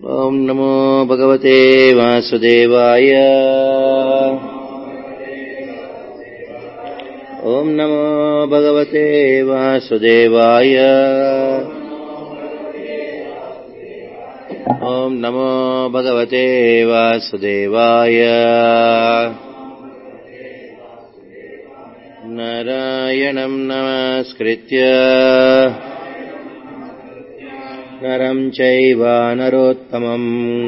ॐ नमो भगवते वासुदेवाय ॐ नमो भगवते वासुदेवाय ॐ नमो भगवते वासुदेवाय नारायणम् नमस्कृत्य नरम् चैव नरोत्तमम्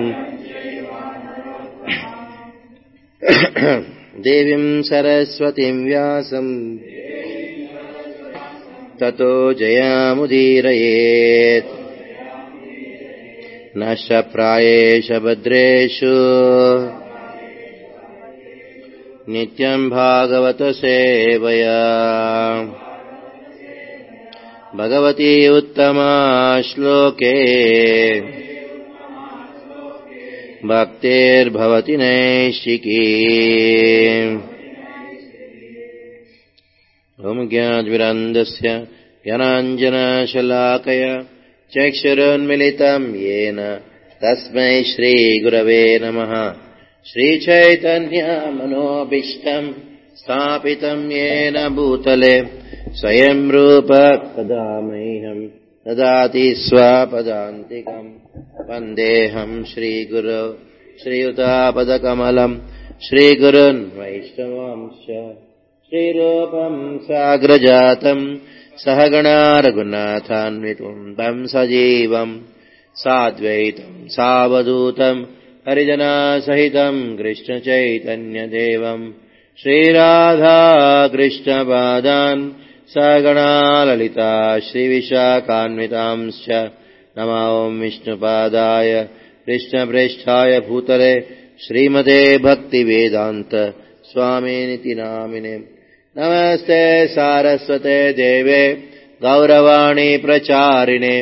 देवीम् सरस्वतीम् व्यासम् ततो जयामुदीरयेत् नश्यप्रायेष भद्रेषु नित्यम् भागवतसेवया भगवती उत्तमा श्लोके भक्तेर्भवति नैशिकी ॐ ज्ञाद्विरन्दस्य यनाञ्जनशलाकय चक्षुरोन्मिलितम् येन तस्मै श्रीगुरवे नमः श्रीचैतन्यमनोभीष्टम् स्थापितम् येन भूतले स्वयं रूप कदा मह्यम् ददाति स्वपदान्तिकम् वन्देऽहम् श्रीगुरो श्रीयुतापदकमलम् श्रीगुरुन् वैष्णवांश्च श्रीरूपम् साग्रजातम् सहगणा रघुनाथान्वितुम् तम् सजीवम् साद्वैतम् सावधूतम् हरिजनासहितम् कृष्णचैतन्यदेवम् श्रीराधाकृष्णपादान् सगणा ललिता श्रीविशाखान्वितांश्च नमो ॐ विष्णुपादाय कृष्णप्रेष्ठाय भूतले श्रीमते भक्तिवेदान्त स्वामिनिति नामिने नमस्ते सारस्वते देवे गौरवाणी प्रचारिणे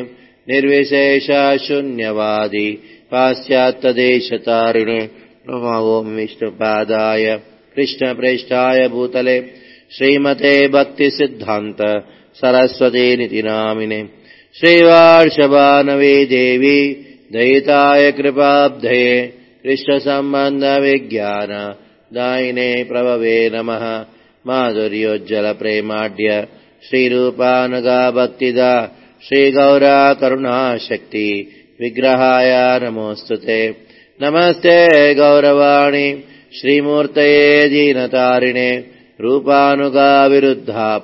निर्विशेषशून्यवादी पाश्चात्यदेशतारिणे नमो ॐ विष्णुपादाय कृष्णप्रेष्ठाय भूतले श्रीमते भक्तिसिद्धान्त सरस्वतीनिति नामिने श्रीवार्षभानवी देवी दयिताय कृपाब्धये कृष्णसम्बन्धविज्ञान दायिने प्रभवे नमः माधुर्योज्जलप्रेमाढ्य श्रीरूपानुगा भक्तिदा श्रीगौरा करुणाशक्ति विग्रहाय नमोऽस्तु ते नमस्ते गौरवाणि श्रीमूर्तये दीनतारिणे रूपानुगाविरुद्धाप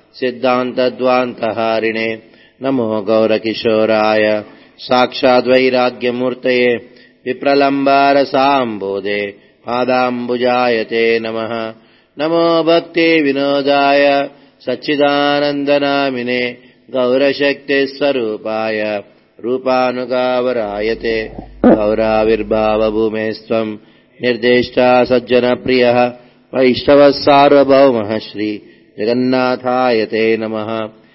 सिद्धान्तद्वान्तहारिणे नमो गौरकिशोराय साक्षाद्वैराग्यमूर्तये विप्रलम्बारसाम्बोधे पादाम्बुजाय ते नमः नमो भक्तिविनोदाय सच्चिदानन्दनामिने गौरशक्तिस्वरूपाय रूपानुगावरायते गौराविर्भावभूमेस्त्वम् निर्देष्टा सज्जनप्रियः वैष्णवः सार्वभौमः श्री जगन्नाथाय ते नमः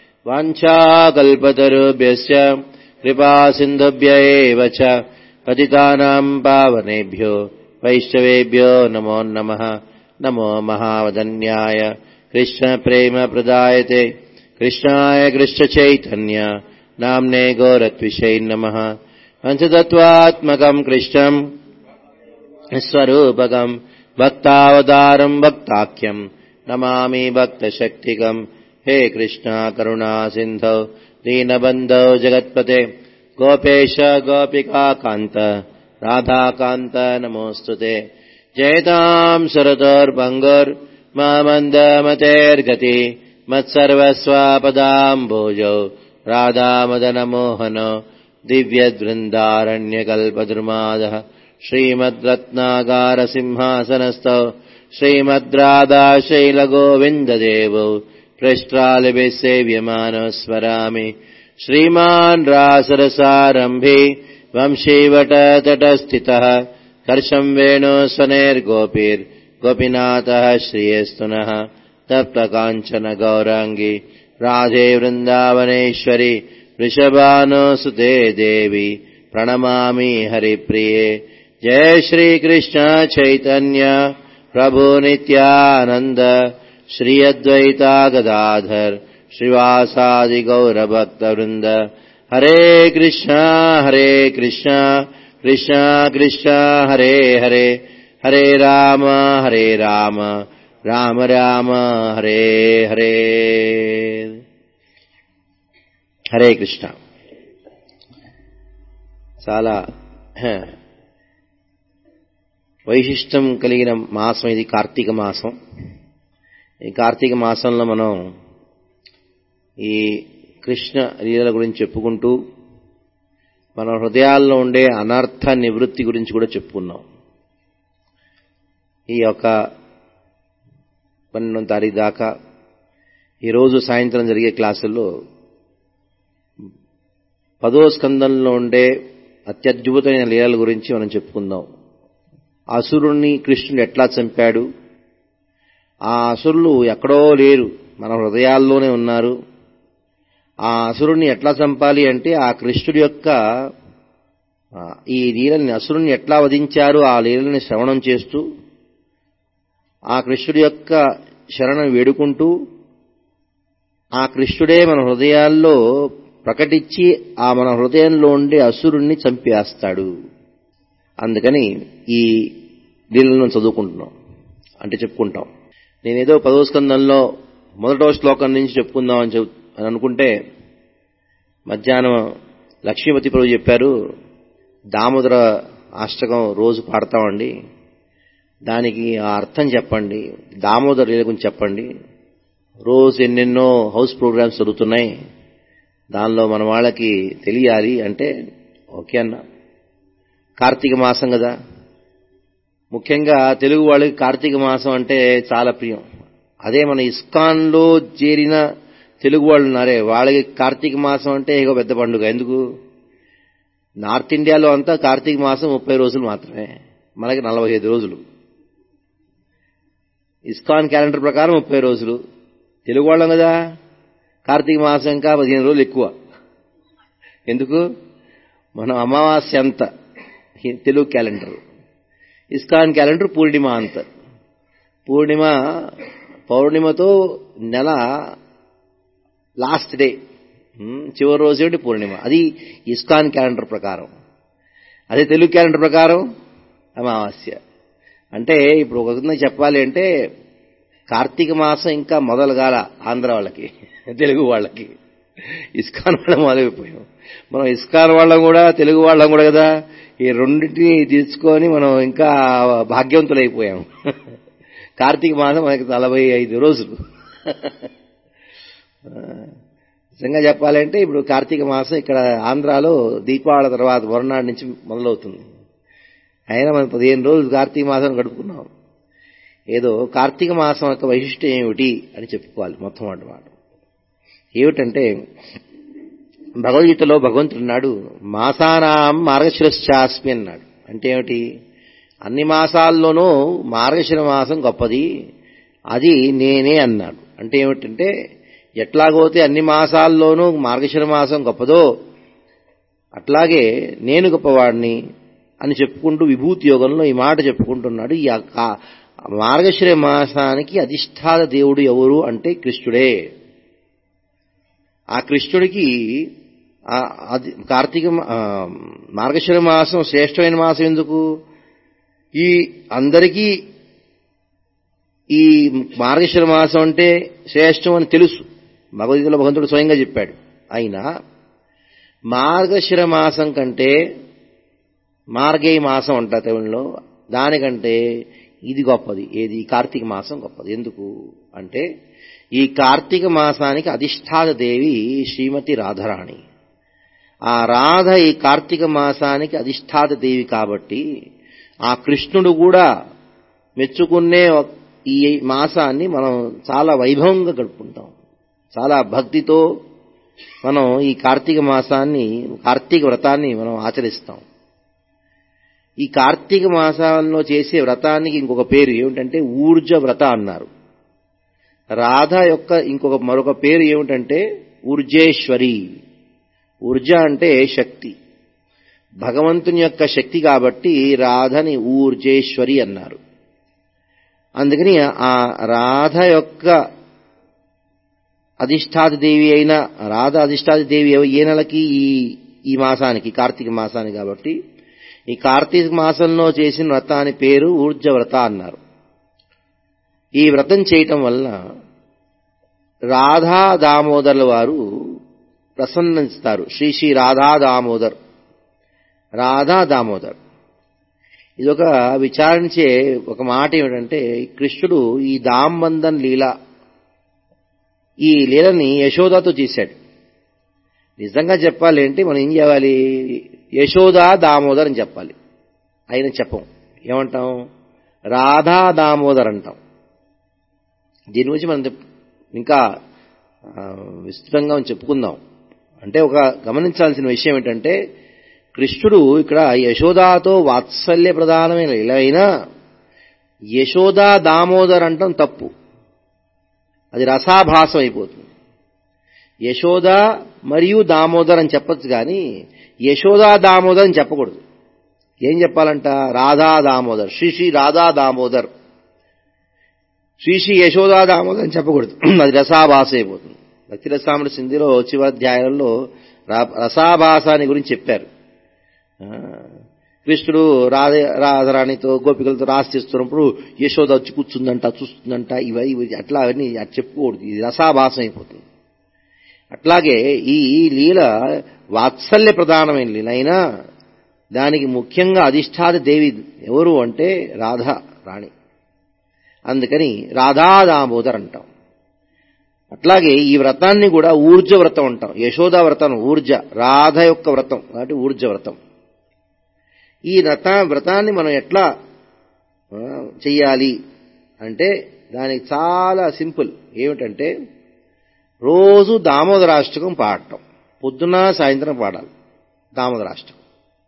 वाञ्छाकल्पतरुभ्यश्च कृपासिन्धुभ्य एव च पतितानाम् पावनेभ्यो वैष्णवेभ्यो नमो नमः नमो महावदन्याय कृष्णप्रेमप्रदायते कृष्णाय कृष्णचैतन्य नाम्ने गोरत्विषै नमः पञ्चतत्त्वात्मकम् कृष्णम् स्वरूपकम् भक्तावतारम् भक्ताख्यम् नमामि भक्तशक्तिकम् हे कृष्णा करुणा सिन्धौ दीनबन्धौ जगत्पते गोपेश गोपिकान्त राधाकान्त नमोऽस्तु ते जयताम् सुरतोर्भङ्गुर्मन्दमतेर्गति मत्सर्वस्वापदाम्भोजौ राधामदनमोहन दिव्यवृन्दारण्यकल्पद्रुमादः श्रीमद्रत्नागारसिंहासनस्थौ श्रीमद्राधाशैलगोविन्ददेवौ पृष्ट्रालिभिः सेव्यमानः स्मरामि श्रीमान् रासरसारम्भे वंशीवटतटस्थितः कर्षम् वेणुस्वनेर्गोपीर्गोपीनाथः श्रियस्तुनः तप्तकाञ्चन गौराङ्गी राधे वृन्दावनेश्वरि वृषभानुसुते देवी प्रणमामि हरिप्रिये जय श्रीकृष्ण चैतन्य प्रभु नित्यानन्द श्री अद्वैता गदाधर श्रीवासादि गौरभक्तवृन्द हरे कृष्ण हरे कृष्ण కృష్ణ కృష్ణ హరే హరే హరే రామ హరే రామ రామ రామ హరే హరే హరే కృష్ణ చాలా హ, వైశిష్టం కలిగిన మాసం ఇది కార్తీక మాసం ఈ కార్తీక మాసంలో మనం ఈ కృష్ణ లీలల గురించి చెప్పుకుంటూ మన హృదయాల్లో ఉండే అనర్థ నివృత్తి గురించి కూడా చెప్పుకున్నాం ఈ యొక్క పన్నెండో తారీఖు దాకా ఈరోజు సాయంత్రం జరిగే క్లాసుల్లో పదో స్కందంలో ఉండే అత్యద్భుతమైన లీలల గురించి మనం చెప్పుకుందాం అసురుణ్ణి కృష్ణుడు ఎట్లా చంపాడు ఆ అసురులు ఎక్కడో లేరు మన హృదయాల్లోనే ఉన్నారు ఆ అసురుణ్ణి ఎట్లా చంపాలి అంటే ఆ కృష్ణుడి యొక్క ఆ, ఈ లీలని అసురుణ్ణి ఎట్లా వధించారు ఆ లీలని శ్రవణం చేస్తూ ఆ కృష్ణుడి యొక్క శరణం వేడుకుంటూ ఆ కృష్ణుడే మన హృదయాల్లో ప్రకటించి ఆ మన హృదయంలో ఉండే అసురుణ్ణి చంపేస్తాడు అందుకని ఈ లీలను చదువుకుంటున్నాం అంటే చెప్పుకుంటాం నేనేదో పదో స్కందంలో మొదటో శ్లోకం నుంచి చెప్పుకుందాం అని చెప్ అని అనుకుంటే మధ్యాహ్నం లక్ష్మీపతి ప్రభు చెప్పారు దామోదర అష్టకం రోజు పాడతామండి దానికి ఆ అర్థం చెప్పండి దామోదర లీల గురించి చెప్పండి రోజు ఎన్నెన్నో హౌస్ ప్రోగ్రామ్స్ జరుగుతున్నాయి దానిలో మన వాళ్ళకి తెలియాలి అంటే ఓకే అన్న కార్తీక మాసం కదా ముఖ్యంగా తెలుగు వాళ్ళకి కార్తీక మాసం అంటే చాలా ప్రియం అదే మన ఇస్కాన్లో చేరిన తెలుగు వాళ్ళు ఉన్నారే వాళ్ళకి కార్తీక మాసం అంటే ఇక పెద్ద పండుగ ఎందుకు నార్త్ ఇండియాలో అంతా కార్తీక మాసం ముప్పై రోజులు మాత్రమే మనకి నలభై ఐదు రోజులు ఇస్కాన్ క్యాలెండర్ ప్రకారం ముప్పై రోజులు తెలుగు వాళ్ళం కదా కార్తీక మాసం ఇంకా పదిహేను రోజులు ఎక్కువ ఎందుకు మనం అమావాస్య అంత హి- తెలుగు క్యాలెండర్ ఇస్కాన్ క్యాలెండర్ పూర్ణిమ అంత పూర్ణిమ పౌర్ణిమతో నెల లాస్ట్ డే ఉమ్, చివరి రోజు ఏంటి పూర్ణిమ అది ఇస్కాన్ క్యాలెండర్ ప్రకారం అదే తెలుగు క్యాలెండర్ ప్రకారం అమావాస్య అంటే ఇప్పుడు ఒక విధంగా చెప్పాలి అంటే కార్తీక మాసం ఇంకా మొదలు కాల ఆంధ్ర వాళ్ళకి తెలుగు వాళ్ళకి ఇస్కాన్ వాళ్ళం మొదలైపోయాం మనం ఇస్కాన్ వాళ్ళం కూడా తెలుగు వాళ్ళం కూడా కదా ఈ రెండింటిని తీసుకొని మనం ఇంకా భాగ్యవంతులైపోయాం కార్తీక మాసం మనకి నలభై ఐదు రోజులు నిజంగా చెప్పాలంటే ఇప్పుడు కార్తీక మాసం ఇక్కడ ఆంధ్రాలో దీపావళి తర్వాత మరునాడు నుంచి మొదలవుతుంది అయినా మనం పదిహేను రోజులు కార్తీక మాసం గడుపుకున్నాం ఏదో కార్తీక మాసం యొక్క వైశిష్టం ఏమిటి అని చెప్పుకోవాలి మొత్తం మాట మాట ఏమిటంటే భగవద్గీతలో భగవంతుడు అన్నాడు మాసానాం మార్గశిరశ్చాస్మి అన్నాడు అంటే ఏమిటి అన్ని మాసాల్లోనూ మార్గశిర మాసం గొప్పది అది నేనే అన్నాడు అంటే ఏమిటంటే ఎట్లాగోతే అన్ని మాసాల్లోనూ మార్గశిర మాసం గొప్పదో అట్లాగే నేను గొప్పవాడిని అని చెప్పుకుంటూ విభూతి యోగంలో ఈ మాట చెప్పుకుంటున్నాడు ఈ యొక్క మార్గశిర మాసానికి అధిష్టాత దేవుడు ఎవరు అంటే కృష్ణుడే ఆ కృష్ణుడికి ఆ అది కార్తీక మా- ఆ, మార్గశిర మాసం శ్రేష్టమైన మాసం ఎందుకు ఈ అందరికీ ఈ మార్గశిర మాసం అంటే శ్రేష్టం అని తెలుసు భగవద్గీతలో భగవంతుడు స్వయంగా చెప్పాడు అయినా మార్గశిర మాసం కంటే మార్గేయ మాసం అంట తమిళలో దానికంటే ఇది గొప్పది ఏది ఈ కార్తీక మాసం గొప్పది ఎందుకు అంటే ఈ కార్తీక మాసానికి అధిష్టాత దేవి శ్రీమతి రాధారాణి ఆ రాధ ఈ కార్తీక మాసానికి అధిష్టాత దేవి కాబట్టి ఆ కృష్ణుడు కూడా మెచ్చుకునే ఒక- ఈ మాసాన్ని మనం చాలా వైభవంగా గడుపుకుంటాం చాలా భక్తితో మనం ఈ కార్తీక మాసాన్ని కార్తీక వ్రతాన్ని మనం ఆచరిస్తాం ఈ కార్తీక మాసాల్లో చేసే వ్రతానికి ఇంకొక పేరు ఏమిటంటే ఊర్జ వ్రత అన్నారు రాధ యొక్క ఇంకొక మరొక పేరు ఏమిటంటే ఊర్జేశ్వరి ఊర్జ అంటే శక్తి భగవంతుని యొక్క శక్తి కాబట్టి రాధని ఊర్జేశ్వరి అన్నారు అందుకని ఆ రాధ యొక్క అధిష్టాత దేవి అయిన రాధ అధిష్టాత దేవి ఎవ- ఏ నెలకి ఈ ఈ మాసానికి కార్తీక మాసానికి కాబట్టి ఈ కార్తీక మాసంలో చేసిన వ్రతాని పేరు ఊర్జ వ్రత అన్నారు ఈ వ్రతం చేయటం వల్ల రాధా దామోదర్ల వారు ప్రసన్నిస్తారు శ్రీ శ్రీ రాధా దామోదర్ రాధా దామోదర్ ఇది ఒక విచారించే ఒక మాట ఏమిటంటే కృష్ణుడు ఈ దాంబంధన్ లీల ఈ లీలని యశోదతో చేశాడు నిజంగా చెప్పాలి అంటే మనం ఏం చేయాలి యశోదా దామోదర్ అని చెప్పాలి ఆయన చెప్పం ఏమంటాం రాధా దామోదర్ అంటాం దీని గురించి మనం ఇంకా విస్తృతంగా చెప్పుకుందాం అంటే ఒక గమనించాల్సిన విషయం ఏంటంటే కృష్ణుడు ఇక్కడ యశోదాతో వాత్సల్య ప్రధానమైన ఇలా అయినా యశోదా దామోదర్ అంటాం తప్పు అది రసాభాసం అయిపోతుంది యశోద మరియు దామోదర్ అని చెప్పచ్చు కానీ యశోదా దామోదర్ అని చెప్పకూడదు ఏం చెప్పాలంట రాధా దామోదర్ శ్రీ శ్రీ రాధా దామోదర్ శ్రీ శ్రీ యశోదా దామోదర్ అని చెప్పకూడదు అది రసాభాస అయిపోతుంది భక్తి రసాముడి సింధిలో చివధ్యాయంలో రసాభాసాని గురించి చెప్పారు కృష్ణుడు రాధ రాధరాణితో గోపికలతో రాసి చేస్తున్నప్పుడు యశోద వచ్చి కూర్చుందంట చూస్తుందంట ఇవి ఇవి అట్లా అవన్నీ చెప్పుకోకూడదు ఇది రసాభాసం అయిపోతుంది అట్లాగే ఈ లీల వాత్సల్య ప్రధానమైన లీల అయినా దానికి ముఖ్యంగా అధిష్టాత దేవి ఎవరు అంటే రాధ రాణి అందుకని రాధా దామోదర్ అంటాం అట్లాగే ఈ వ్రతాన్ని కూడా ఊర్జ వ్రతం అంటాం యశోదా వ్రతం ఊర్జ రాధ యొక్క వ్రతం కాబట్టి ఊర్జ వ్రతం ఈ వ్రత వ్రతాన్ని మనం ఎట్లా చెయ్యాలి అంటే దానికి చాలా సింపుల్ ఏమిటంటే రోజు దామోదరాష్టకం పాడటం పొద్దున సాయంత్రం పాడాలి దామోదరాష్టకం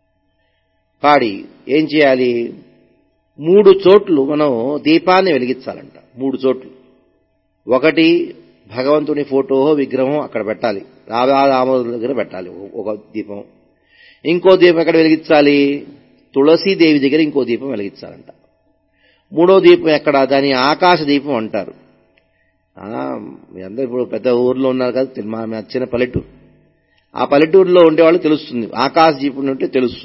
పాడి ఏం చేయాలి మూడు చోట్లు మనం దీపాన్ని వెలిగించాలంట మూడు చోట్లు ఒకటి భగవంతుని ఫోటో విగ్రహం అక్కడ పెట్టాలి రాధా దామోదరుల దగ్గర పెట్టాలి ఒక దీపం ఇంకో దీపం ఎక్కడ వెలిగించాలి తులసీదేవి దగ్గర ఇంకో దీపం వెలిగించాలంట మూడో దీపం ఎక్కడ దాని ఆకాశ దీపం అంటారు మీ అందరూ ఇప్పుడు పెద్ద ఊర్లో ఉన్నారు కదా మా చిన్న పల్లెటూరు ఆ పల్లెటూరులో ఉండేవాళ్ళు తెలుస్తుంది ఆకాశ దీపం ఉంటే తెలుసు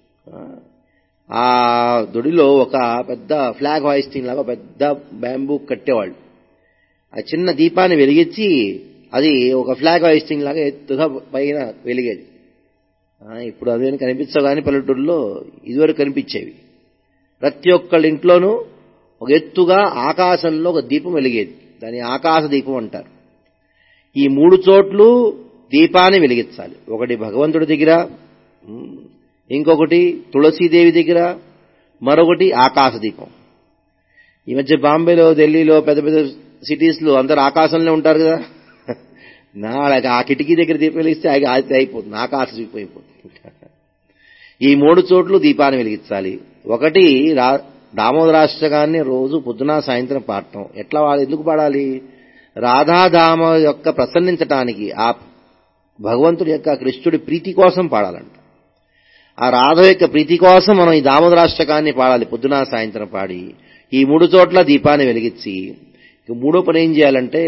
ఆ దొడిలో ఒక పెద్ద ఫ్లాగ్ హాయిస్టింగ్ లాగా పెద్ద బ్యాంబూ కట్టేవాళ్ళు ఆ చిన్న దీపాన్ని వెలిగించి అది ఒక ఫ్లాగ్ హాయిస్టింగ్ లాగా ఎత్తుగా పైన వెలిగేది ఇప్పుడు అదేమి కనిపించవు కానీ పల్లెటూరులో ఇదివరకు కనిపించేవి ప్రతి ఒక్కళ్ళ ఇంట్లోనూ ఒక ఎత్తుగా ఆకాశంలో ఒక దీపం వెలిగేది దాని ఆకాశ దీపం అంటారు ఈ మూడు చోట్లు దీపాన్ని వెలిగించాలి ఒకటి భగవంతుడి దగ్గర ఇంకొకటి తులసీదేవి దగ్గర మరొకటి ఆకాశ దీపం ఈ మధ్య బాంబేలో ఢిల్లీలో పెద్ద పెద్ద సిటీస్లో అందరు ఆకాశంలో ఉంటారు కదా నా ఆ కిటికీ దగ్గర దీపం వెలిగిస్తే అది అయిపోతుంది ఆకాశ దీపం అయిపోతుంది ఈ మూడు చోట్ల దీపాన్ని వెలిగించాలి ఒకటి రా దామోదరాష్టకాన్ని రోజు పొద్దున సాయంత్రం పాడటం ఎట్లా ఎందుకు పాడాలి రాధాధామ యొక్క ప్రసన్నించటానికి ఆ భగవంతుడి యొక్క కృష్ణుడి ప్రీతి కోసం పాడాలంట ఆ రాధ యొక్క ప్రీతి కోసం మనం ఈ దామోదరాష్టకాన్ని పాడాలి పొద్దున సాయంత్రం పాడి ఈ మూడు చోట్ల దీపాన్ని వెలిగించి మూడో పని ఏం చేయాలంటే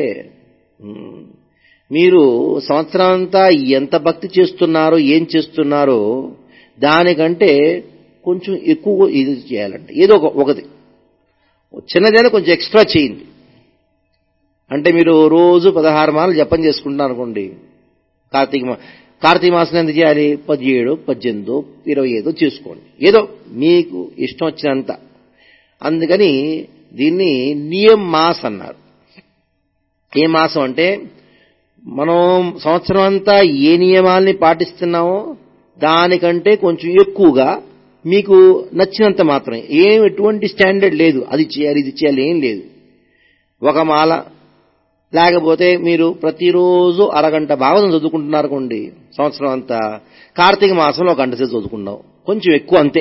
మీరు సంవత్సరం అంతా ఎంత భక్తి చేస్తున్నారో ఏం చేస్తున్నారో దానికంటే కొంచెం ఎక్కువ ఇది చేయాలంటే ఏదో ఒక ఒకటి చిన్నదైనా కొంచెం ఎక్స్ట్రా చేయండి అంటే మీరు రోజు పదహారు మాలు జపం చేసుకుంటున్నారు అనుకోండి కార్తీక మా కార్తీక మాసం ఎంత చేయాలి పదిహేడు పద్దెనిమిదో ఇరవై ఐదో చేసుకోండి ఏదో మీకు ఇష్టం వచ్చినంత అందుకని దీన్ని నియం మాస్ అన్నారు ఏ మాసం అంటే మనం సంవత్సరం అంతా ఏ నియమాల్ని పాటిస్తున్నామో దానికంటే కొంచెం ఎక్కువగా మీకు నచ్చినంత మాత్రమే ఏం ఎటువంటి స్టాండర్డ్ లేదు అది చేయాలి ఇది చేయాలి ఏం లేదు ఒక మాల లేకపోతే మీరు ప్రతిరోజు అరగంట భాగవతం చదువుకుంటున్నారు కొండి సంవత్సరం అంతా కార్తీక మాసంలో ఒక గంట సేపు చదువుకుంటాం కొంచెం ఎక్కువ అంతే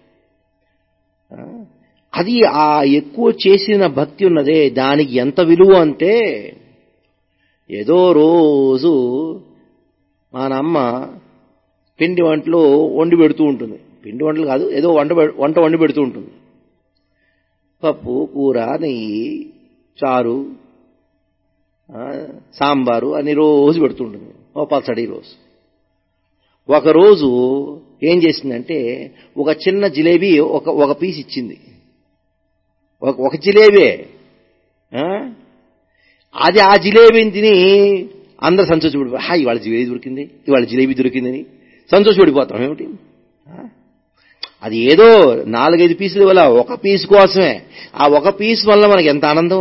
అది ఆ ఎక్కువ చేసిన భక్తి ఉన్నదే దానికి ఎంత విలువ అంటే ఏదో రోజు మా నాన్న పిండి వంటలు వండి పెడుతూ ఉంటుంది పిండి వంటలు కాదు ఏదో వంట వంట వండి పెడుతూ ఉంటుంది పప్పు కూర నెయ్యి చారు సాంబారు అని రోజు పెడుతుంటుంది ఓ పచ్చడి రోజు ఒకరోజు ఏం చేసిందంటే ఒక చిన్న జిలేబీ ఒక ఒక పీస్ ఇచ్చింది ఒక ఒక జిలేబే ఆ? అది ఆ జిలేబీని తిని అందరు సంతోషపడిపో హా ఇవాళ జిలేబీ దొరికింది ఇవాళ జిలేబీ దొరికిందని సంతోషపడిపోతాం ఏమిటి ఆ? అది ఏదో నాలుగైదు పీసుల వల్ల ఒక పీస్ కోసమే ఆ ఒక పీస్ వల్ల మనకి ఎంత ఆనందం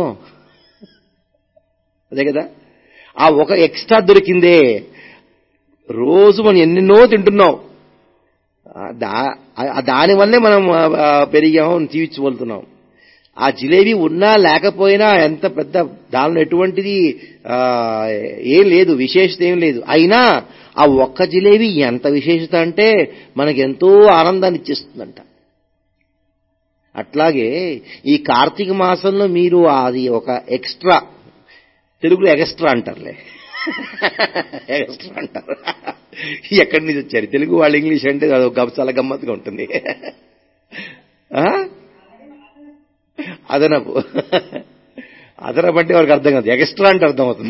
అదే కదా ఆ ఒక ఎక్స్ట్రా దొరికిందే రోజు మనం ఎన్నెన్నో తింటున్నాం ఆ దా- ఆ దానివల్లే మనం ఆ, ఆ, పెరిగాం జీవించగలుగుతున్నాం ఆ జిలేబీ ఉన్నా లేకపోయినా ఎంత పెద్ద దానిలో ఎటువంటిది ఆ, ఏం లేదు విశేషత ఏం లేదు అయినా ఆ ఒక్క జిలేబీ ఎంత విశేషత అంటే మనకి ఎంతో ఆనందాన్ని ఇచ్చేస్తుందంట అట్లాగే ఈ కార్తీక మాసంలో మీరు అది ఒక ఎక్స్ట్రా తెలుగులో ఎగస్ట్రా అంటారులే ఎగస్ట్రా అంటారు ఎక్కడి నుంచి వచ్చారు తెలుగు వాళ్ళు ఇంగ్లీష్ అంటే అది ఒక చాలా గమ్మత్తుగా ఉంటుంది ఆ? అదనపు అదనపు అంటే వారికి అర్థం కాదు ఎక్స్ట్రా అంటే అర్థం అవుతుంది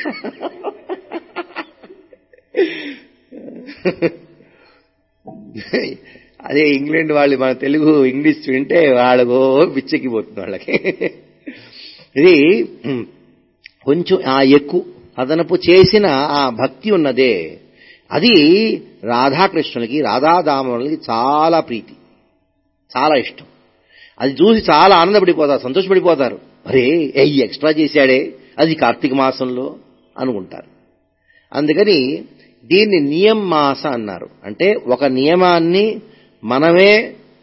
అదే ఇంగ్లాండ్ వాళ్ళు మన తెలుగు ఇంగ్లీష్ వింటే వాళ్ళకు పిచ్చెక్కిపోతుంది వాళ్ళకి ఇది కొంచెం ఆ ఎక్కువ అదనపు చేసిన ఆ భక్తి ఉన్నదే అది రాధాకృష్ణులకి రాధాదాములకి చాలా ప్రీతి చాలా ఇష్టం అది చూసి చాలా ఆనందపడిపోతారు సంతోషపడిపోతారు అరే ఏ ఈ ఎక్స్ట్రా చేశాడే అది కార్తీక మాసంలో అనుకుంటారు అందుకని దీన్ని నియం మాస అన్నారు అంటే ఒక నియమాన్ని మనమే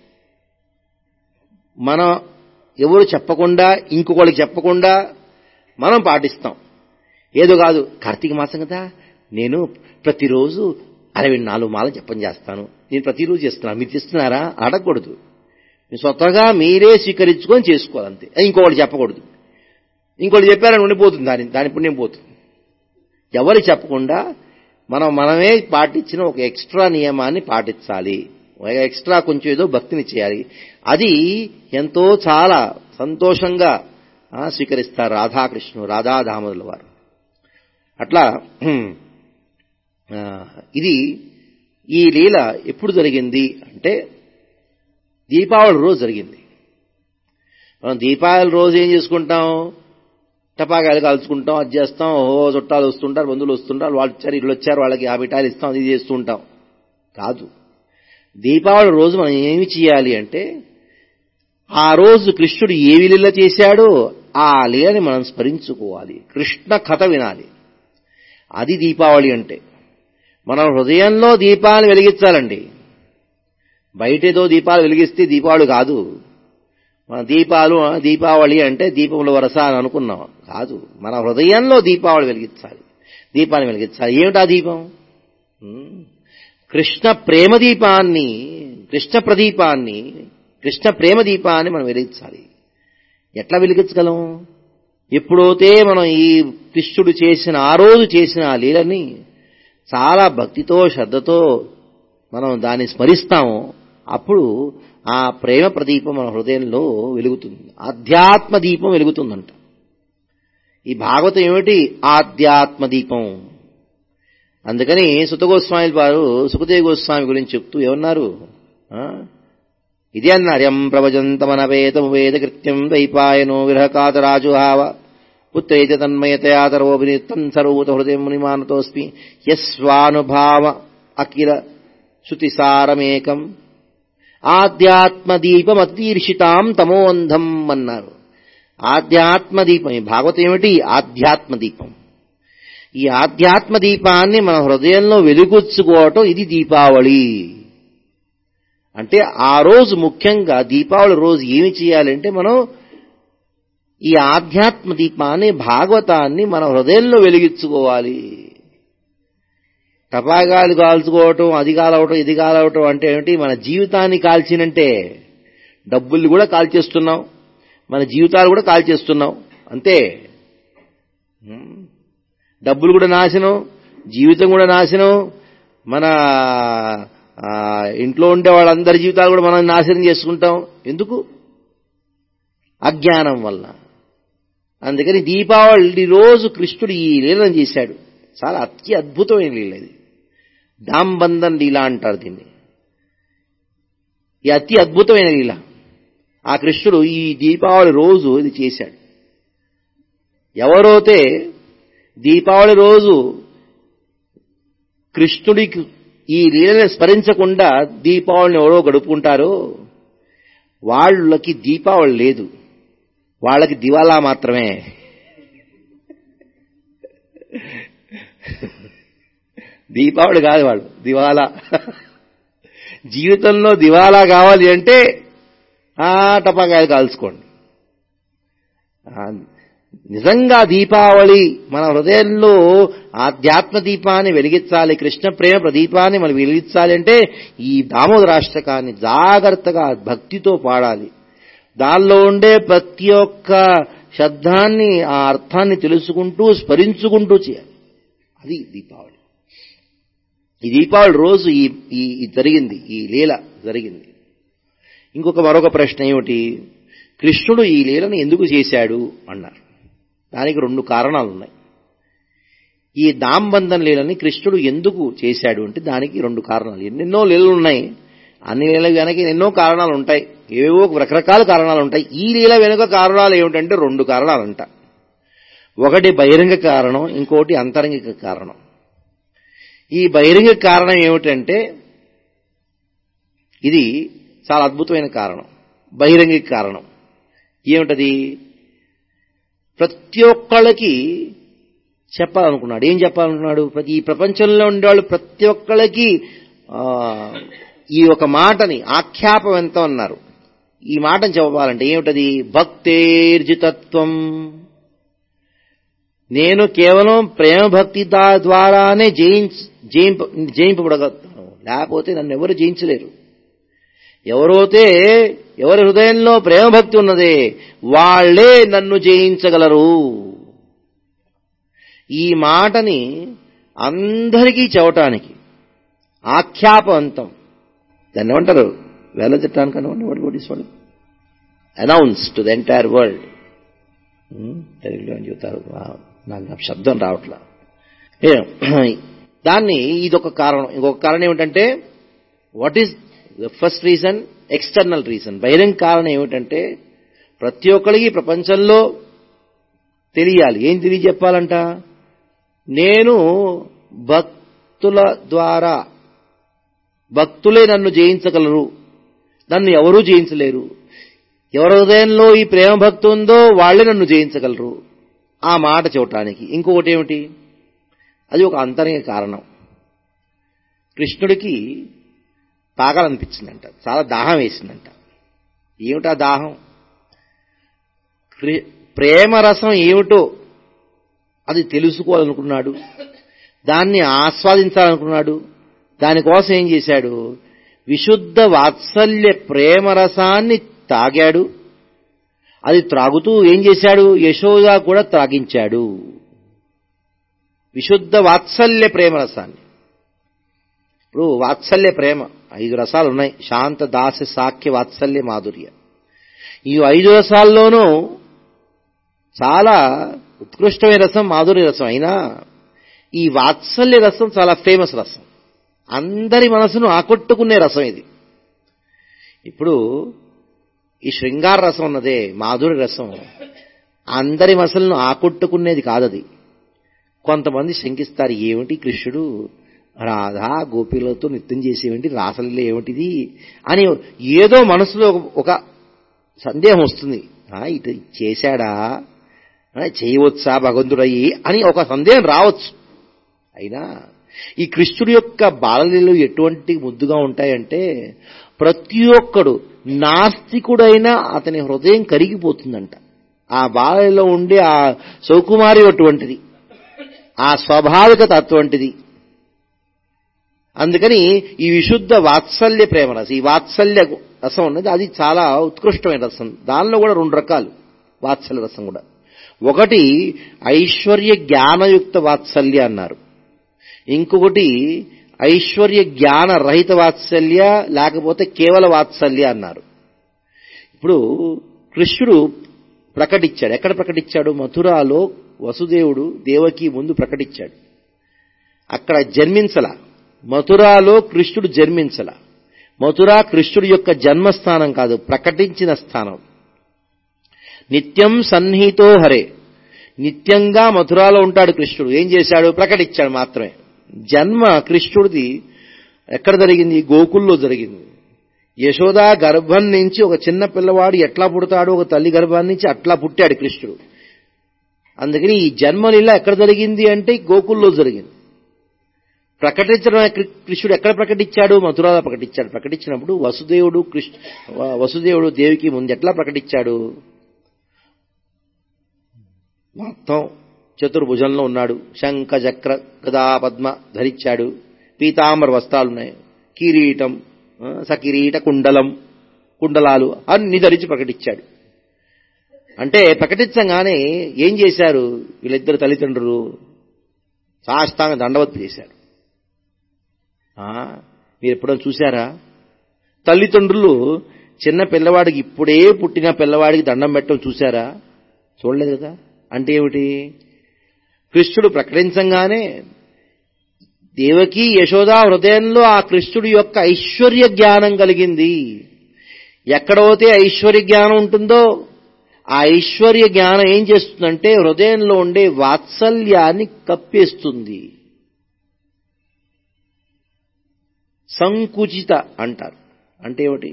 మన ఎవరు చెప్పకుండా ఇంకొకరికి చెప్పకుండా మనం పాటిస్తాం ఏదో కాదు కార్తీక మాసం కదా నేను ప్రతిరోజు అరవై నాలుగు మాల జపం చేస్తాను నేను ప్రతిరోజు చేస్తున్నాను మీరు చేస్తున్నారా అడగకూడదు మీ స్వతహాగా మీరే స్వీకరించుకొని చేసుకోవాలంతే ఇంకొకటి చెప్పకూడదు ఇంకోటి చెప్పారని ఉండిపోతుంది దాని దాని పుణ్యం పోతుంది ఎవరు చెప్పకుండా మనం మనమే పాటించిన ఒక ఎక్స్ట్రా నియమాన్ని పాటించాలి ఒక ఎక్స్ట్రా కొంచెం ఏదో భక్తిని చేయాలి అది ఎంతో చాలా సంతోషంగా ఆ, స్వీకరిస్తారు రాధాకృష్ణుడు రాధాదామోదుల వారు అట్లా ఆ, ఇది ఈ లీల ఎప్పుడు జరిగింది అంటే దీపావళి రోజు జరిగింది మనం దీపావళి రోజు ఏం చేసుకుంటాం టపాకాయలు కాల్చుకుంటాం అది చేస్తాం ఓ చుట్టాలు వస్తుంటారు బంధువులు వస్తుంటారు వాళ్ళు వచ్చారు ఇళ్ళు వచ్చారు వాళ్ళకి ఆ మిఠాయిలు ఇస్తాం అది చేస్తూ ఉంటాం కాదు దీపావళి రోజు మనం ఏమి చేయాలి అంటే ఆ రోజు కృష్ణుడు ఏ లీల చేశాడో ఆ లీలని మనం స్మరించుకోవాలి కృష్ణ కథ వినాలి అది దీపావళి అంటే మనం హృదయంలో దీపాన్ని వెలిగించాలండి బయటేదో దీపాలు వెలిగిస్తే దీపావళి కాదు మన దీపాలు ఆ, దీపావళి అంటే దీపముల వరస అని అనుకున్నాం కాదు మన హృదయంలో దీపావళి వెలిగించాలి దీపాన్ని వెలిగించాలి ఏమిటా దీపం ఉమ్. కృష్ణ ప్రేమ దీపాన్ని కృష్ణ ప్రదీపాన్ని కృష్ణ ప్రేమ దీపాన్ని మనం వెలిగించాలి ఎట్లా వెలిగించగలం ఎప్పుడైతే మనం ఈ కృష్ణుడు చేసిన ఆ రోజు చేసిన ఆ లీలని చాలా భక్తితో శ్రద్ధతో మనం దాన్ని స్మరిస్తామో అప్పుడు ఆ ప్రేమ ప్రదీపం మన హృదయంలో వెలుగుతుంది ఆధ్యాత్మ దీపం వెలుగుతుందంట ఈ భాగవతం ఏమిటి ఆధ్యాత్మ దీపం అందుకని సుతగోస్వామి వారు సుఖదేవ గోస్వామి గురించి చెప్తూ ఏమన్నారు ఆ? ఇదే అన్నారు ఎం ప్రవజంతమనవేదము వేద కృత్యం దైపాయనో విరహకాతరాజుహావ పుత్రైత తన్మయతయాతరోభినిత్తం సర్వూత హృదయం మునిమానతోస్మి యస్వానుభావ అఖిల శృతిసారమేకం ఆధ్యాత్మదీపమతీర్షితాం తమోంధం అన్నారు ఆధ్యాత్మదీపం ఈ భాగవతం ఏమిటి ఆధ్యాత్మదీపం ఈ ఆధ్యాత్మ దీపాన్ని మన హృదయంలో వెలుగుచ్చుకోవటం ఇది దీపావళి అంటే ఆ రోజు ముఖ్యంగా దీపావళి రోజు ఏమి చేయాలంటే మనం ఈ ఆధ్యాత్మ దీపాన్ని భాగవతాన్ని మన హృదయంలో వెలిగించుకోవాలి టపాకాయలు కాల్చుకోవటం అది కాలవటం ఇది కాలవటం అంటే ఏమిటి మన జీవితాన్ని కాల్చినంటే డబ్బుల్ని కూడా కాల్చేస్తున్నాం మన జీవితాలు కూడా కాల్చేస్తున్నాం అంతే హ్మ్. డబ్బులు కూడా నాశనం జీవితం కూడా నాశనం మన ఆ, ఇంట్లో ఉండే వాళ్ళందరి జీవితాలు కూడా మనం నాశనం చేసుకుంటాం ఎందుకు అజ్ఞానం వల్ల అందుకని దీపావళి రోజు కృష్ణుడు ఈ లీలను చేశాడు చాలా అతి అద్భుతమైన లీల ఇది దాంబంధన్ లీల అంటారు దీన్ని ఈ అతి అద్భుతమైన లీల ఆ కృష్ణుడు ఈ దీపావళి రోజు ఇది చేశాడు ఎవరైతే దీపావళి రోజు కృష్ణుడికి ఈ లీలని స్మరించకుండా దీపావళిని ఎవరో గడుపుకుంటారో వాళ్ళకి దీపావళి లేదు వాళ్ళకి దివాలా మాత్రమే దీపావళి కాదు వాళ్ళు దివాలా జీవితంలో దివాలా కావాలి అంటే ఆ టపాకాయలు కాల్చుకోండి ఆ, నిజంగా దీపావళి మన హృదయంలో ఆధ్యాత్మ దీపాన్ని వెలిగించాలి కృష్ణ ప్రేమ ప్రదీపాన్ని మనం వెలిగించాలి అంటే ఈ దామోదరాష్టకాన్ని జాగ్రత్తగా భక్తితో పాడాలి దానిలో ఉండే ప్రతి ఒక్క శబ్దాన్ని ఆ అర్థాన్ని తెలుసుకుంటూ స్మరించుకుంటూ చేయాలి అది దీపావళి ఈ దీపావళి రోజు ఈ ఈ ఈ జరిగింది ఈ లీల జరిగింది ఇంకొక మరొక ప్రశ్న ఏమిటి కృష్ణుడు ఈ లీలను ఎందుకు చేశాడు అన్నారు దానికి రెండు కారణాలు ఉన్నాయి ఈ దాంబంధం లీలని కృష్ణుడు ఎందుకు చేశాడు అంటే దానికి రెండు కారణాలు ఎన్నెన్నో లీలలు ఉన్నాయి అన్ని లీల వెనక ఎన్నో కారణాలు ఉంటాయి ఏవో రకరకాల కారణాలు ఉంటాయి ఈ లీల వెనుక కారణాలు ఏమిటంటే రెండు కారణాలు అంట ఒకటి బహిరంగ కారణం ఇంకోటి అంతరంగిక కారణం ఈ బహిరంగ కారణం ఏమిటంటే ఇది చాలా అద్భుతమైన కారణం బహిరంగిక కారణం ఏమిటది ప్రతి ఒక్కళ్ళకి చెప్పాలనుకున్నాడు ఏం చెప్పాలనుకున్నాడు ప్రతి ఈ ప్రపంచంలో ఉండేవాళ్ళు ప్రతి ఒక్కళ్ళకి ఆ, ఈ ఒక మాటని ఆఖ్యాపం ఎంత అన్నారు ఈ మాటని చెప్పాలంటే ఏమిటది భక్తేర్జితత్వం నేను కేవలం ప్రేమ భక్తి దా- ద్వారానే జయించ జయింప జయింపబడగలుగుతాను లేకపోతే నన్ను ఎవరు జయించలేరు ఎవరైతే ఎవరి హృదయంలో ప్రేమ భక్తి ఉన్నదే వాళ్లే నన్ను జయించగలరు ఈ మాటని అందరికీ చెప్పటానికి ఆఖ్యాపవంతం దాన్ని ఏమంటారు వేల తిట్టడానికి అనుకోండి వాడు వాట్ ఇస్ వాడు announce to the entire world తెలుగులో అని చెబుతారు ఆ, నాకు ఆ శబ్దం రావట్లా ఏ, దాన్ని ఇదొక కారణం ఇంకొక కారణం ఏమిటంటే what is the first reason external reason బహిరంగ కారణం ఏమిటంటే ప్రతి ఒక్కరికి ప్రపంచంలో తెలియాలి ఏం తెలియజెప్పాలంట నేను భక్తుల ద్వారా భక్తులే నన్ను జయించగలరు నన్ను ఎవరూ జయించలేరు ఎవరి హృదయంలో ఈ ప్రేమ భక్తి ఉందో వాళ్ళే నన్ను జయించగలరు ఆ మాట చూడటానికి ఇంకొకటి ఏమిటి అది ఒక అంతరంగ కారణం కృష్ణుడికి తాగాలనిపించిందంట చాలా దాహం వేసిందంట ఏమిటా దాహం క్రి- ప్రేమ రసం ఏమిటో అది తెలుసుకోవాలనుకున్నాడు దాన్ని ఆస్వాదించాలనుకున్నాడు దానికోసం ఏం చేశాడు విశుద్ధ వాత్సల్య ప్రేమ రసాన్ని తాగాడు అది త్రాగుతూ ఏం చేశాడు యశోద కూడా త్రాగించాడు విశుద్ధ వాత్సల్య ప్రేమ రసాన్ని ఇప్పుడు వాత్సల్య ప్రేమ ఐదు రసాలు ఉన్నాయి శాంత దాస సాఖ్య వాత్సల్య మాధుర్య ఈ ఐదు రసాల్లోనూ చాలా ఉత్కృష్టమైన రసం మాధుర్య రసం అయినా ఈ వాత్సల్య రసం చాలా ఫేమస్ రసం అందరి మనసును ఆకట్టుకునే రసం ఇది ఇప్పుడు ఈ శృంగార రసం ఉన్నదే మాధుర్య రసం అందరి మనసులను ఆకట్టుకునేది కాదది కొంతమంది శంకిస్తారు ఏమిటి కృష్ణుడు రాధా గోపిలతో నృత్యం చేసేవేంటి రాసలీల ఏమిటిది అని ఏదో మనసులో ఒక- ఒక సందేహం వస్తుంది ఆ, ఇటు చేశాడా ఆ, చేయవచ్చా భగవంతుడయ్యి అని ఒక సందేహం రావచ్చు అయినా ఈ కృష్ణుడి యొక్క బాలలీలు ఎటువంటి ముద్దుగా ఉంటాయంటే ప్రతి ఒక్కడు నాస్తికుడైనా అతని హృదయం కరిగిపోతుందంట ఆ బాలలో ఉండే ఆ సౌకుమారి అటువంటిది ఆ స్వాభావికత అటువంటిది అందుకని ఈ విశుద్ధ వాత్సల్య ప్రేమ రసం ఈ వాత్సల్య రసం ఉన్నది అది చాలా ఉత్కృష్టమైన రసం దానిలో కూడా రెండు రకాలు వాత్సల్య రసం కూడా ఒకటి ఐశ్వర్య జ్ఞానయుక్త వాత్సల్య అన్నారు ఇంకొకటి ఐశ్వర్య జ్ఞాన రహిత వాత్సల్య లేకపోతే కేవల వాత్సల్య అన్నారు ఇప్పుడు కృష్ణుడు ప్రకటించాడు ఎక్కడ ప్రకటించాడు మథురాలో వసుదేవుడు దేవకి ముందు ప్రకటించాడు అక్కడ జన్మించల మథురాలో కృష్ణుడు జన్మించల మథుర కృష్ణుడి యొక్క జన్మస్థానం కాదు ప్రకటించిన స్థానం నిత్యం సన్నిహితో హరే నిత్యంగా మథురాలో ఉంటాడు కృష్ణుడు ఏం చేశాడు ప్రకటించాడు మాత్రమే జన్మ కృష్ణుడిది ఎక్కడ జరిగింది గోకుల్లో జరిగింది యశోద గర్భం నుంచి ఒక చిన్న పిల్లవాడు ఎట్లా పుడతాడో ఒక తల్లి గర్భం నుంచి అట్లా పుట్టాడు కృష్ణుడు అందుకని ఈ జన్మలీల ఎక్కడ జరిగింది అంటే గోకుల్లో జరిగింది ప్రకటించడం కృష్ణుడు ఎక్కడ ప్రకటించాడు మథురాలో ప్రకటించాడు ప్రకటించినప్పుడు వసుదేవుడు కృష్ణ వసుదేవుడు దేవికి ముందు ఎట్లా ప్రకటించాడు మొత్తం చతుర్భుజంలో ఉన్నాడు శంఖ చక్ర గదా పద్మ ధరించాడు పీతాంబర వస్త్రాలున్నాయి కిరీటం సకిరీట కుండలం కుండలాలు అన్ని ధరించి ప్రకటించాడు అంటే ప్రకటించగానే ఏం చేశారు వీళ్ళిద్దరు తల్లిదండ్రులు సాష్టాంగ దండవత్తు చేశారు మీరు ఎప్పుడైనా చూశారా తల్లిదండ్రులు చిన్న పిల్లవాడికి ఇప్పుడే పుట్టిన పిల్లవాడికి దండం పెట్టడం చూశారా చూడలేదు కదా అంటే ఏమిటి కృష్ణుడు ప్రకటించంగానే దేవకి యశోద హృదయంలో ఆ కృష్ణుడి యొక్క ఐశ్వర్య జ్ఞానం కలిగింది ఎక్కడైతే ఐశ్వర్య జ్ఞానం ఉంటుందో ఆ ఐశ్వర్య జ్ఞానం ఏం చేస్తుందంటే హృదయంలో ఉండే వాత్సల్యాన్ని కప్పేస్తుంది సంకుచిత అంటారు అంటే ఏమిటి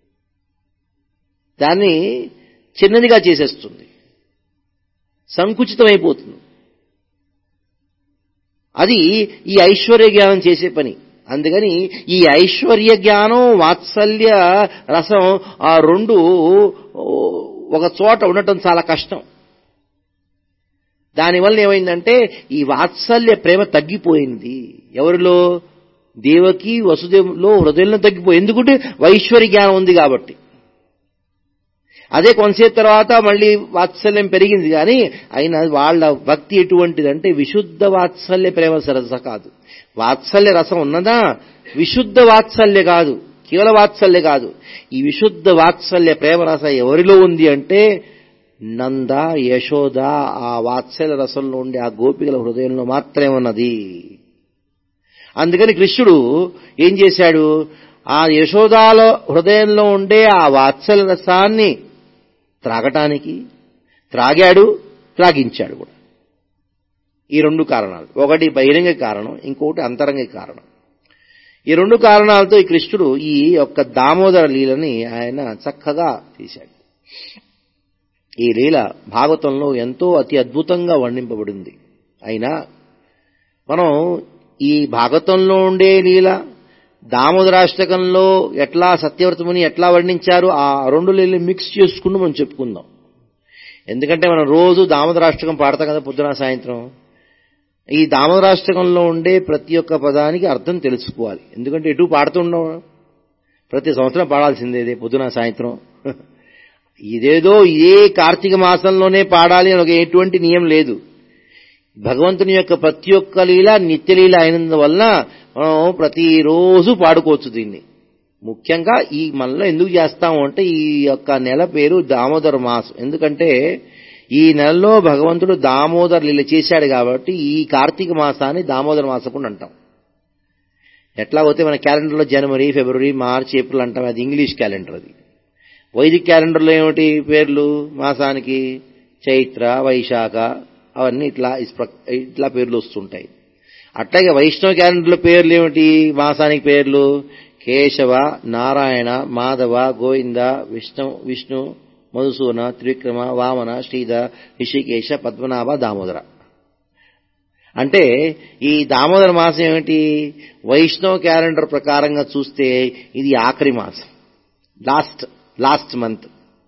దాన్ని చిన్నదిగా చేసేస్తుంది సంకుచితమైపోతుంది అది ఈ ఐశ్వర్య జ్ఞానం చేసే పని అందుకని ఈ ఐశ్వర్య జ్ఞానం వాత్సల్య రసం ఆ రెండు ఒక చోట ఉండటం చాలా కష్టం దానివల్ల ఏమైందంటే ఈ వాత్సల్య ప్రేమ తగ్గిపోయింది ఎవరిలో దేవకి వసుదేవులో హృదయంలో తగ్గిపోయి ఎందుకంటే వైశ్వర్య జ్ఞానం ఉంది కాబట్టి అదే కొంతసేపు తర్వాత మళ్ళీ వాత్సల్యం పెరిగింది కానీ అయినా వాళ్ళ భక్తి ఎటువంటిదంటే విశుద్ధ వాత్సల్య ప్రేమ సరస కాదు వాత్సల్య రసం ఉన్నదా విశుద్ధ వాత్సల్య కాదు కేవల వాత్సల్య కాదు ఈ విశుద్ధ వాత్సల్య ప్రేమ రస ఎవరిలో ఉంది అంటే నంద యశోద ఆ వాత్సల్య రసంలో ఉండే ఆ గోపికల హృదయంలో మాత్రమే ఉన్నది అందుకని కృష్ణుడు ఏం చేశాడు ఆ యశోదాలో హృదయంలో ఉండే ఆ వాత్సల్య రసాన్ని త్రాగటానికి త్రాగాడు త్రాగించాడు కూడా ఈ రెండు కారణాలు ఒకటి బహిరంగ కారణం ఇంకొకటి అంతరంగ కారణం ఈ రెండు కారణాలతో ఈ కృష్ణుడు ఈ యొక్క దామోదర లీలని ఆయన చక్కగా తీశాడు ఈ లీల భాగవతంలో ఎంతో అతి అద్భుతంగా వర్ణింపబడింది అయినా మనం ఈ భాగవతంలో ఉండే లీల దామోదరాష్టకంలో ఎట్లా సత్యవర్తముని ఎట్లా వర్ణించారు ఆ రెండు లీలు మిక్స్ చేసుకుంటూ మనం చెప్పుకుందాం ఎందుకంటే మనం రోజు దామోదరాష్టకం పాడతాం కదా పొద్దున సాయంత్రం ఈ దామోదరాష్టకంలో ఉండే ప్రతి ఒక్క పదానికి అర్థం తెలుసుకోవాలి ఎందుకంటే ఎటు పాడుతుండం ప్రతి సంవత్సరం పాడాల్సిందే పొద్దున సాయంత్రం ఇదేదో ఇదే కార్తీక మాసంలోనే పాడాలి అని ఒక ఎటువంటి నియమం లేదు భగవంతుని యొక్క ప్రతి ఒక్క లీల నిత్యలీల అయినందువల్ల మనం ప్రతిరోజు పాడుకోవచ్చు దీన్ని ముఖ్యంగా ఈ మనలో ఎందుకు చేస్తాము అంటే ఈ యొక్క నెల పేరు దామోదర మాసం ఎందుకంటే ఈ నెలలో భగవంతుడు దామోదర లీల చేశాడు కాబట్టి ఈ కార్తీక మాసాన్ని దామోదర మాసపు అంటాం ఎట్లా పోతే మన క్యాలెండర్లో జనవరి ఫిబ్రవరి మార్చ్ ఏప్రిల్ అంటాం అది ఇంగ్లీష్ క్యాలెండర్ అది వైదిక్ క్యాలెండర్లో ఏమిటి పేర్లు మాసానికి చైత్ర వైశాఖ అవన్నీ ఇట్లా ఇట్లా పేర్లు వస్తుంటాయి అట్లాగే వైష్ణవ క్యాలెండర్లో పేర్లు ఏమిటి మాసానికి పేర్లు కేశవ నారాయణ మాధవ గోవింద విష్ణు విష్ణు మధుసూన త్రివిక్రమ వామన శ్రీధ ఋషికేశ పద్మనాభ దామోదర అంటే ఈ దామోదర మాసం ఏమిటి వైష్ణవ క్యాలెండర్ ప్రకారంగా చూస్తే ఇది ఆఖరి మాసం లాస్ట్ లాస్ట్ మంత్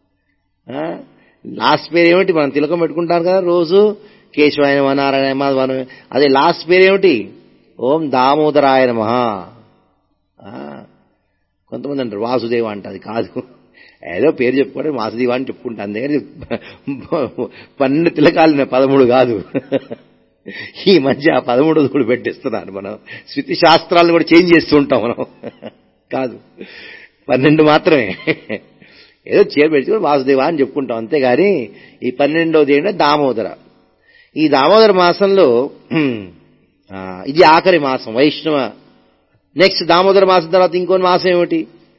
లాస్ట్ పేరు ఏమిటి మనం తిలకం పెట్టుకుంటాం కదా రోజు కేశవాయన నారాయణ మాధవ అదే లాస్ట్ పేరు ఏమిటి ఓం దామోదరాయ నమ కొంతమంది అంటారు వాసుదేవ అంట అది కాదు ఏదో పేరు చెప్పుకుంటే వాసుదేవ అని చెప్పుకుంటాను అందుకని పన్నెండు తిలకాలు పదమూడు కాదు ఈ మధ్య ఆ పదమూడు కూడా పెట్టిస్తున్నారు మనం శృతి శాస్త్రాలను కూడా చేంజ్ చేస్తూ ఉంటాం మనం కాదు పన్నెండు మాత్రమే ఏదో చేరు పెట్టుకుని వాసుదేవ అని చెప్పుకుంటాం అంతేగాని ఈ పన్నెండవది ఏంటంటే దామోదర ఈ దామోదర మాసంలో ఇది ఆఖరి మాసం వైష్ణవ నెక్స్ట్ దామోదర మాసం తర్వాత ఇంకో మాసం ఏమిటి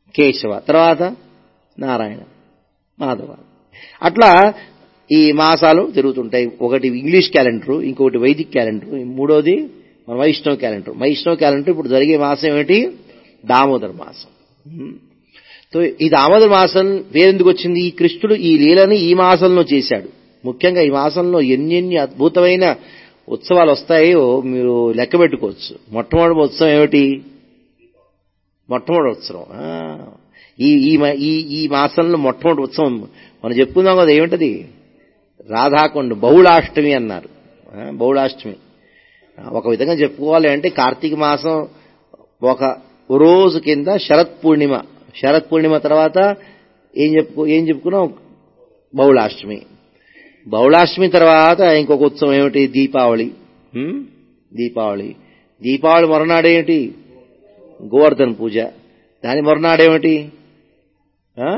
కేశవ తర్వాత నారాయణ మాధవ అట్లా ఈ మాసాలు జరుగుతుంటాయి ఒకటి ఇంగ్లీష్ క్యాలెండర్ ఇంకొకటి వైదిక్ క్యాలెండర్ మూడోది మన వైష్ణవ క్యాలెండర్ వైష్ణవ క్యాలెండర్ ఇప్పుడు జరిగే మాసం ఏమిటి దామోదర మాసం ఉమ్. సో ఈ దామోదర మాసం పేరెందుకు వచ్చింది ఈ కృష్ణుడు ఈ లీలని ఈ మాసంలో చేశాడు ముఖ్యంగా ఈ మాసంలో ఎన్నెన్ని అద్భుతమైన ఉత్సవాలు వస్తాయో మీరు లెక్క పెట్టుకోవచ్చు మొట్టమొదటి ఉత్సవం ఏమిటి మొట్టమొదటి ఉత్సవం ఆ, ఈ ఈ మ- ఈ ఈ మాసంలో మొట్టమొదటి ఉత్సవం మనం చెప్పుకుందాం కదా ఏమిటది రాధాకొండ బహుళాష్టమి అన్నారు ఆ, బహుళాష్టమి ఆ, ఒక విధంగా చెప్పుకోవాలి అంటే కార్తీక మాసం ఒక రోజు కింద శరత్ పూర్ణిమ శరత్ పూర్ణిమ తర్వాత ఏం చెప్పుకో ఏం చెప్పుకున్నాం బహుళాష్టమి బహుళాష్టమి తర్వాత ఇంకొక ఉత్సవం ఏమిటి దీపావళి హ్మ్? దీపావళి దీపావళి మరునాడేమిటి గోవర్ధన్ పూజ దాని మరునాడేమిటి ఆ?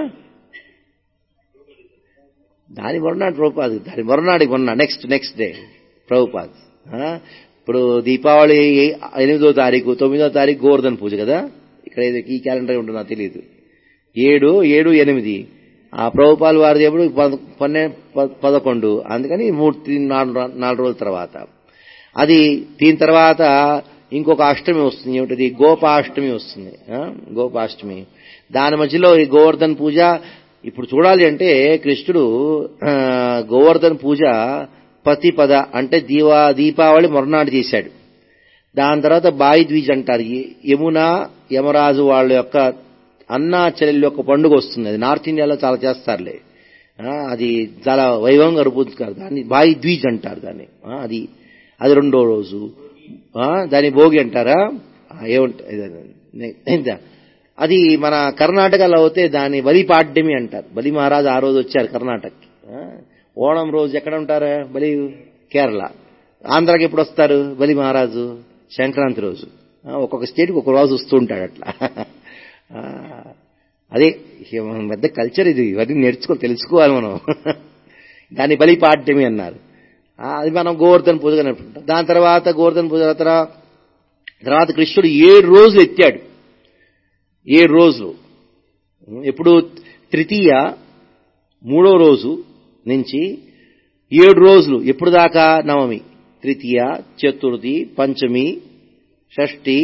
దాని మరునాడు ప్రభుపాద్ దాని మరునాడు మొన్న నెక్స్ట్ నెక్స్ట్ డే ప్రభుపాద్ ఆ? ఇప్పుడు దీపావళి ఏ- ఎనిమిదో తారీఖు తొమ్మిదో తారీఖు గోవర్ధన్ పూజ కదా ఇక్కడ ఇది- ఈ క్యాలెండర్ ఉంటుందో నాకు తెలియదు ఏడు ఏడు ఎనిమిది ఆ ప్రభుపాల్ వారిది ఎప్పుడు పద- పన్నె ప- పదకొండు అందుకని మూడు తీ- నాలుగు రా- నాలుగు రోజుల తర్వాత అది దీని తర్వాత ఇంకొక అష్టమి వస్తుంది ఏమిటది గోపాష్టమి వస్తుంది ఆ? గోపాష్టమి దాని మధ్యలో ఈ గోవర్ధన్ పూజ ఇప్పుడు చూడాలి అంటే కృష్ణుడు ఆ, గోవర్ధన్ పూజ పతి పద అంటే దీవా దీపావళి మరునాడు చేశాడు దాని తర్వాత బాయి ద్విజ్ అంటారు ఈ యమున యమరాజు వాళ్ళ యొక్క అన్నా చెల్లెల యొక్క పండుగ వస్తుంది అది నార్త్ ఇండియాలో చాలా చేస్తారులే ఆ, అది చాలా వైభవంగా రూపొందుతారు దాన్ని బాయి ద్విజ్ అంటారు దాన్ని ఆ, అది అది రెండో రోజు ఆ, దాన్ని భోగి అంటారా ఆ, ఏమంటారు అది మన కర్ణాటకలో అయితే దాన్ని బలి పాడ్యమి అంటారు బలి మహారాజు ఆ రోజు వచ్చారు కర్ణాటకకి ఆ, ఓణం రోజు ఎక్కడ ఉంటారు బలి కేరళ ఆంధ్రాకి ఎప్పుడు వస్తారు బలి మహారాజు సంక్రాంతి రోజు ఆ, ఒక్కొక్క స్టేట్కి ఒక్కొక్క రోజు వస్తూ ఉంటాడు అట్లా ఆ, అదే ఇక మన పెద్ద కల్చర్ ఇది ఇవన్నీ నేర్చుకో తెలుసుకోవాలి మనం దాన్ని బలి పాడ్యమి అన్నారు ఆ, అది మనం గోవర్ధన్ పూజగా నడుపుకుంటాం దాని తర్వాత గోవర్ధన్ పూజ తర్వాత తర్వాత కృష్ణుడు ఏడు రోజులు ఎత్తాడు ఏడు రోజులు ఎప్పుడు తృతీయ మూడో రోజు నుంచి ఏడు రోజులు ఎప్పుడు దాకా నవమి తృతీయ చతుర్థి పంచమి షష్ఠి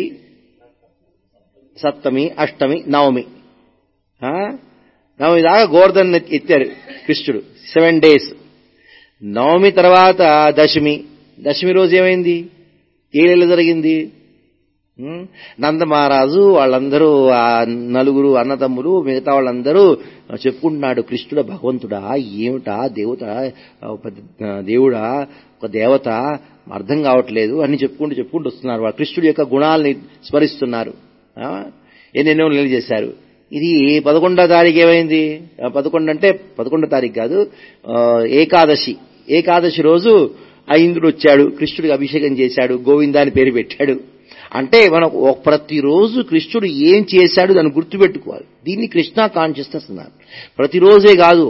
సప్తమి అష్టమి నవమి ఆ? నవమి దాకా గోవర్ధన్ ఎత్తారు కృష్ణుడు సెవెన్ డేస్ నవమి తర్వాత దశమి దశమి రోజు ఏమైంది ఏ నెల జరిగింది ఉం? నంద మహారాజు వాళ్ళందరూ ఆ నలుగురు అన్నదమ్ములు మిగతా వాళ్ళందరూ చెప్పుకుంటున్నాడు కృష్ణుడ భగవంతుడా ఏమిటా దేవత ఆ, పెద్ద దేవుడా ఒక దేవత అర్థం కావట్లేదు అని చెప్పుకుంటూ చెప్పుకుంటూ వస్తున్నారు వాళ్ళు కృష్ణుడి యొక్క గుణాలని స్మరిస్తున్నారు ఆ? ఎన్నెన్నో నెలలు చేశారు ఇది పదకొండో తారీఖు ఏమైంది ఆ, పదకొండు అంటే పదకొండో తారీఖు కాదు ఆ, ఏకాదశి ఏకాదశి రోజు ఆ ఇంద్రుడు వచ్చాడు కృష్ణుడికి అభిషేకం చేశాడు గోవిందా అని పేరు పెట్టాడు అంటే మనం ఒక- ప్రతిరోజు కృష్ణుడు ఏం చేశాడు దాన్ని గుర్తుపెట్టుకోవాలి దీన్ని కృష్ణ కాన్షియస్నెస్ అన్నారు ప్రతిరోజే కాదు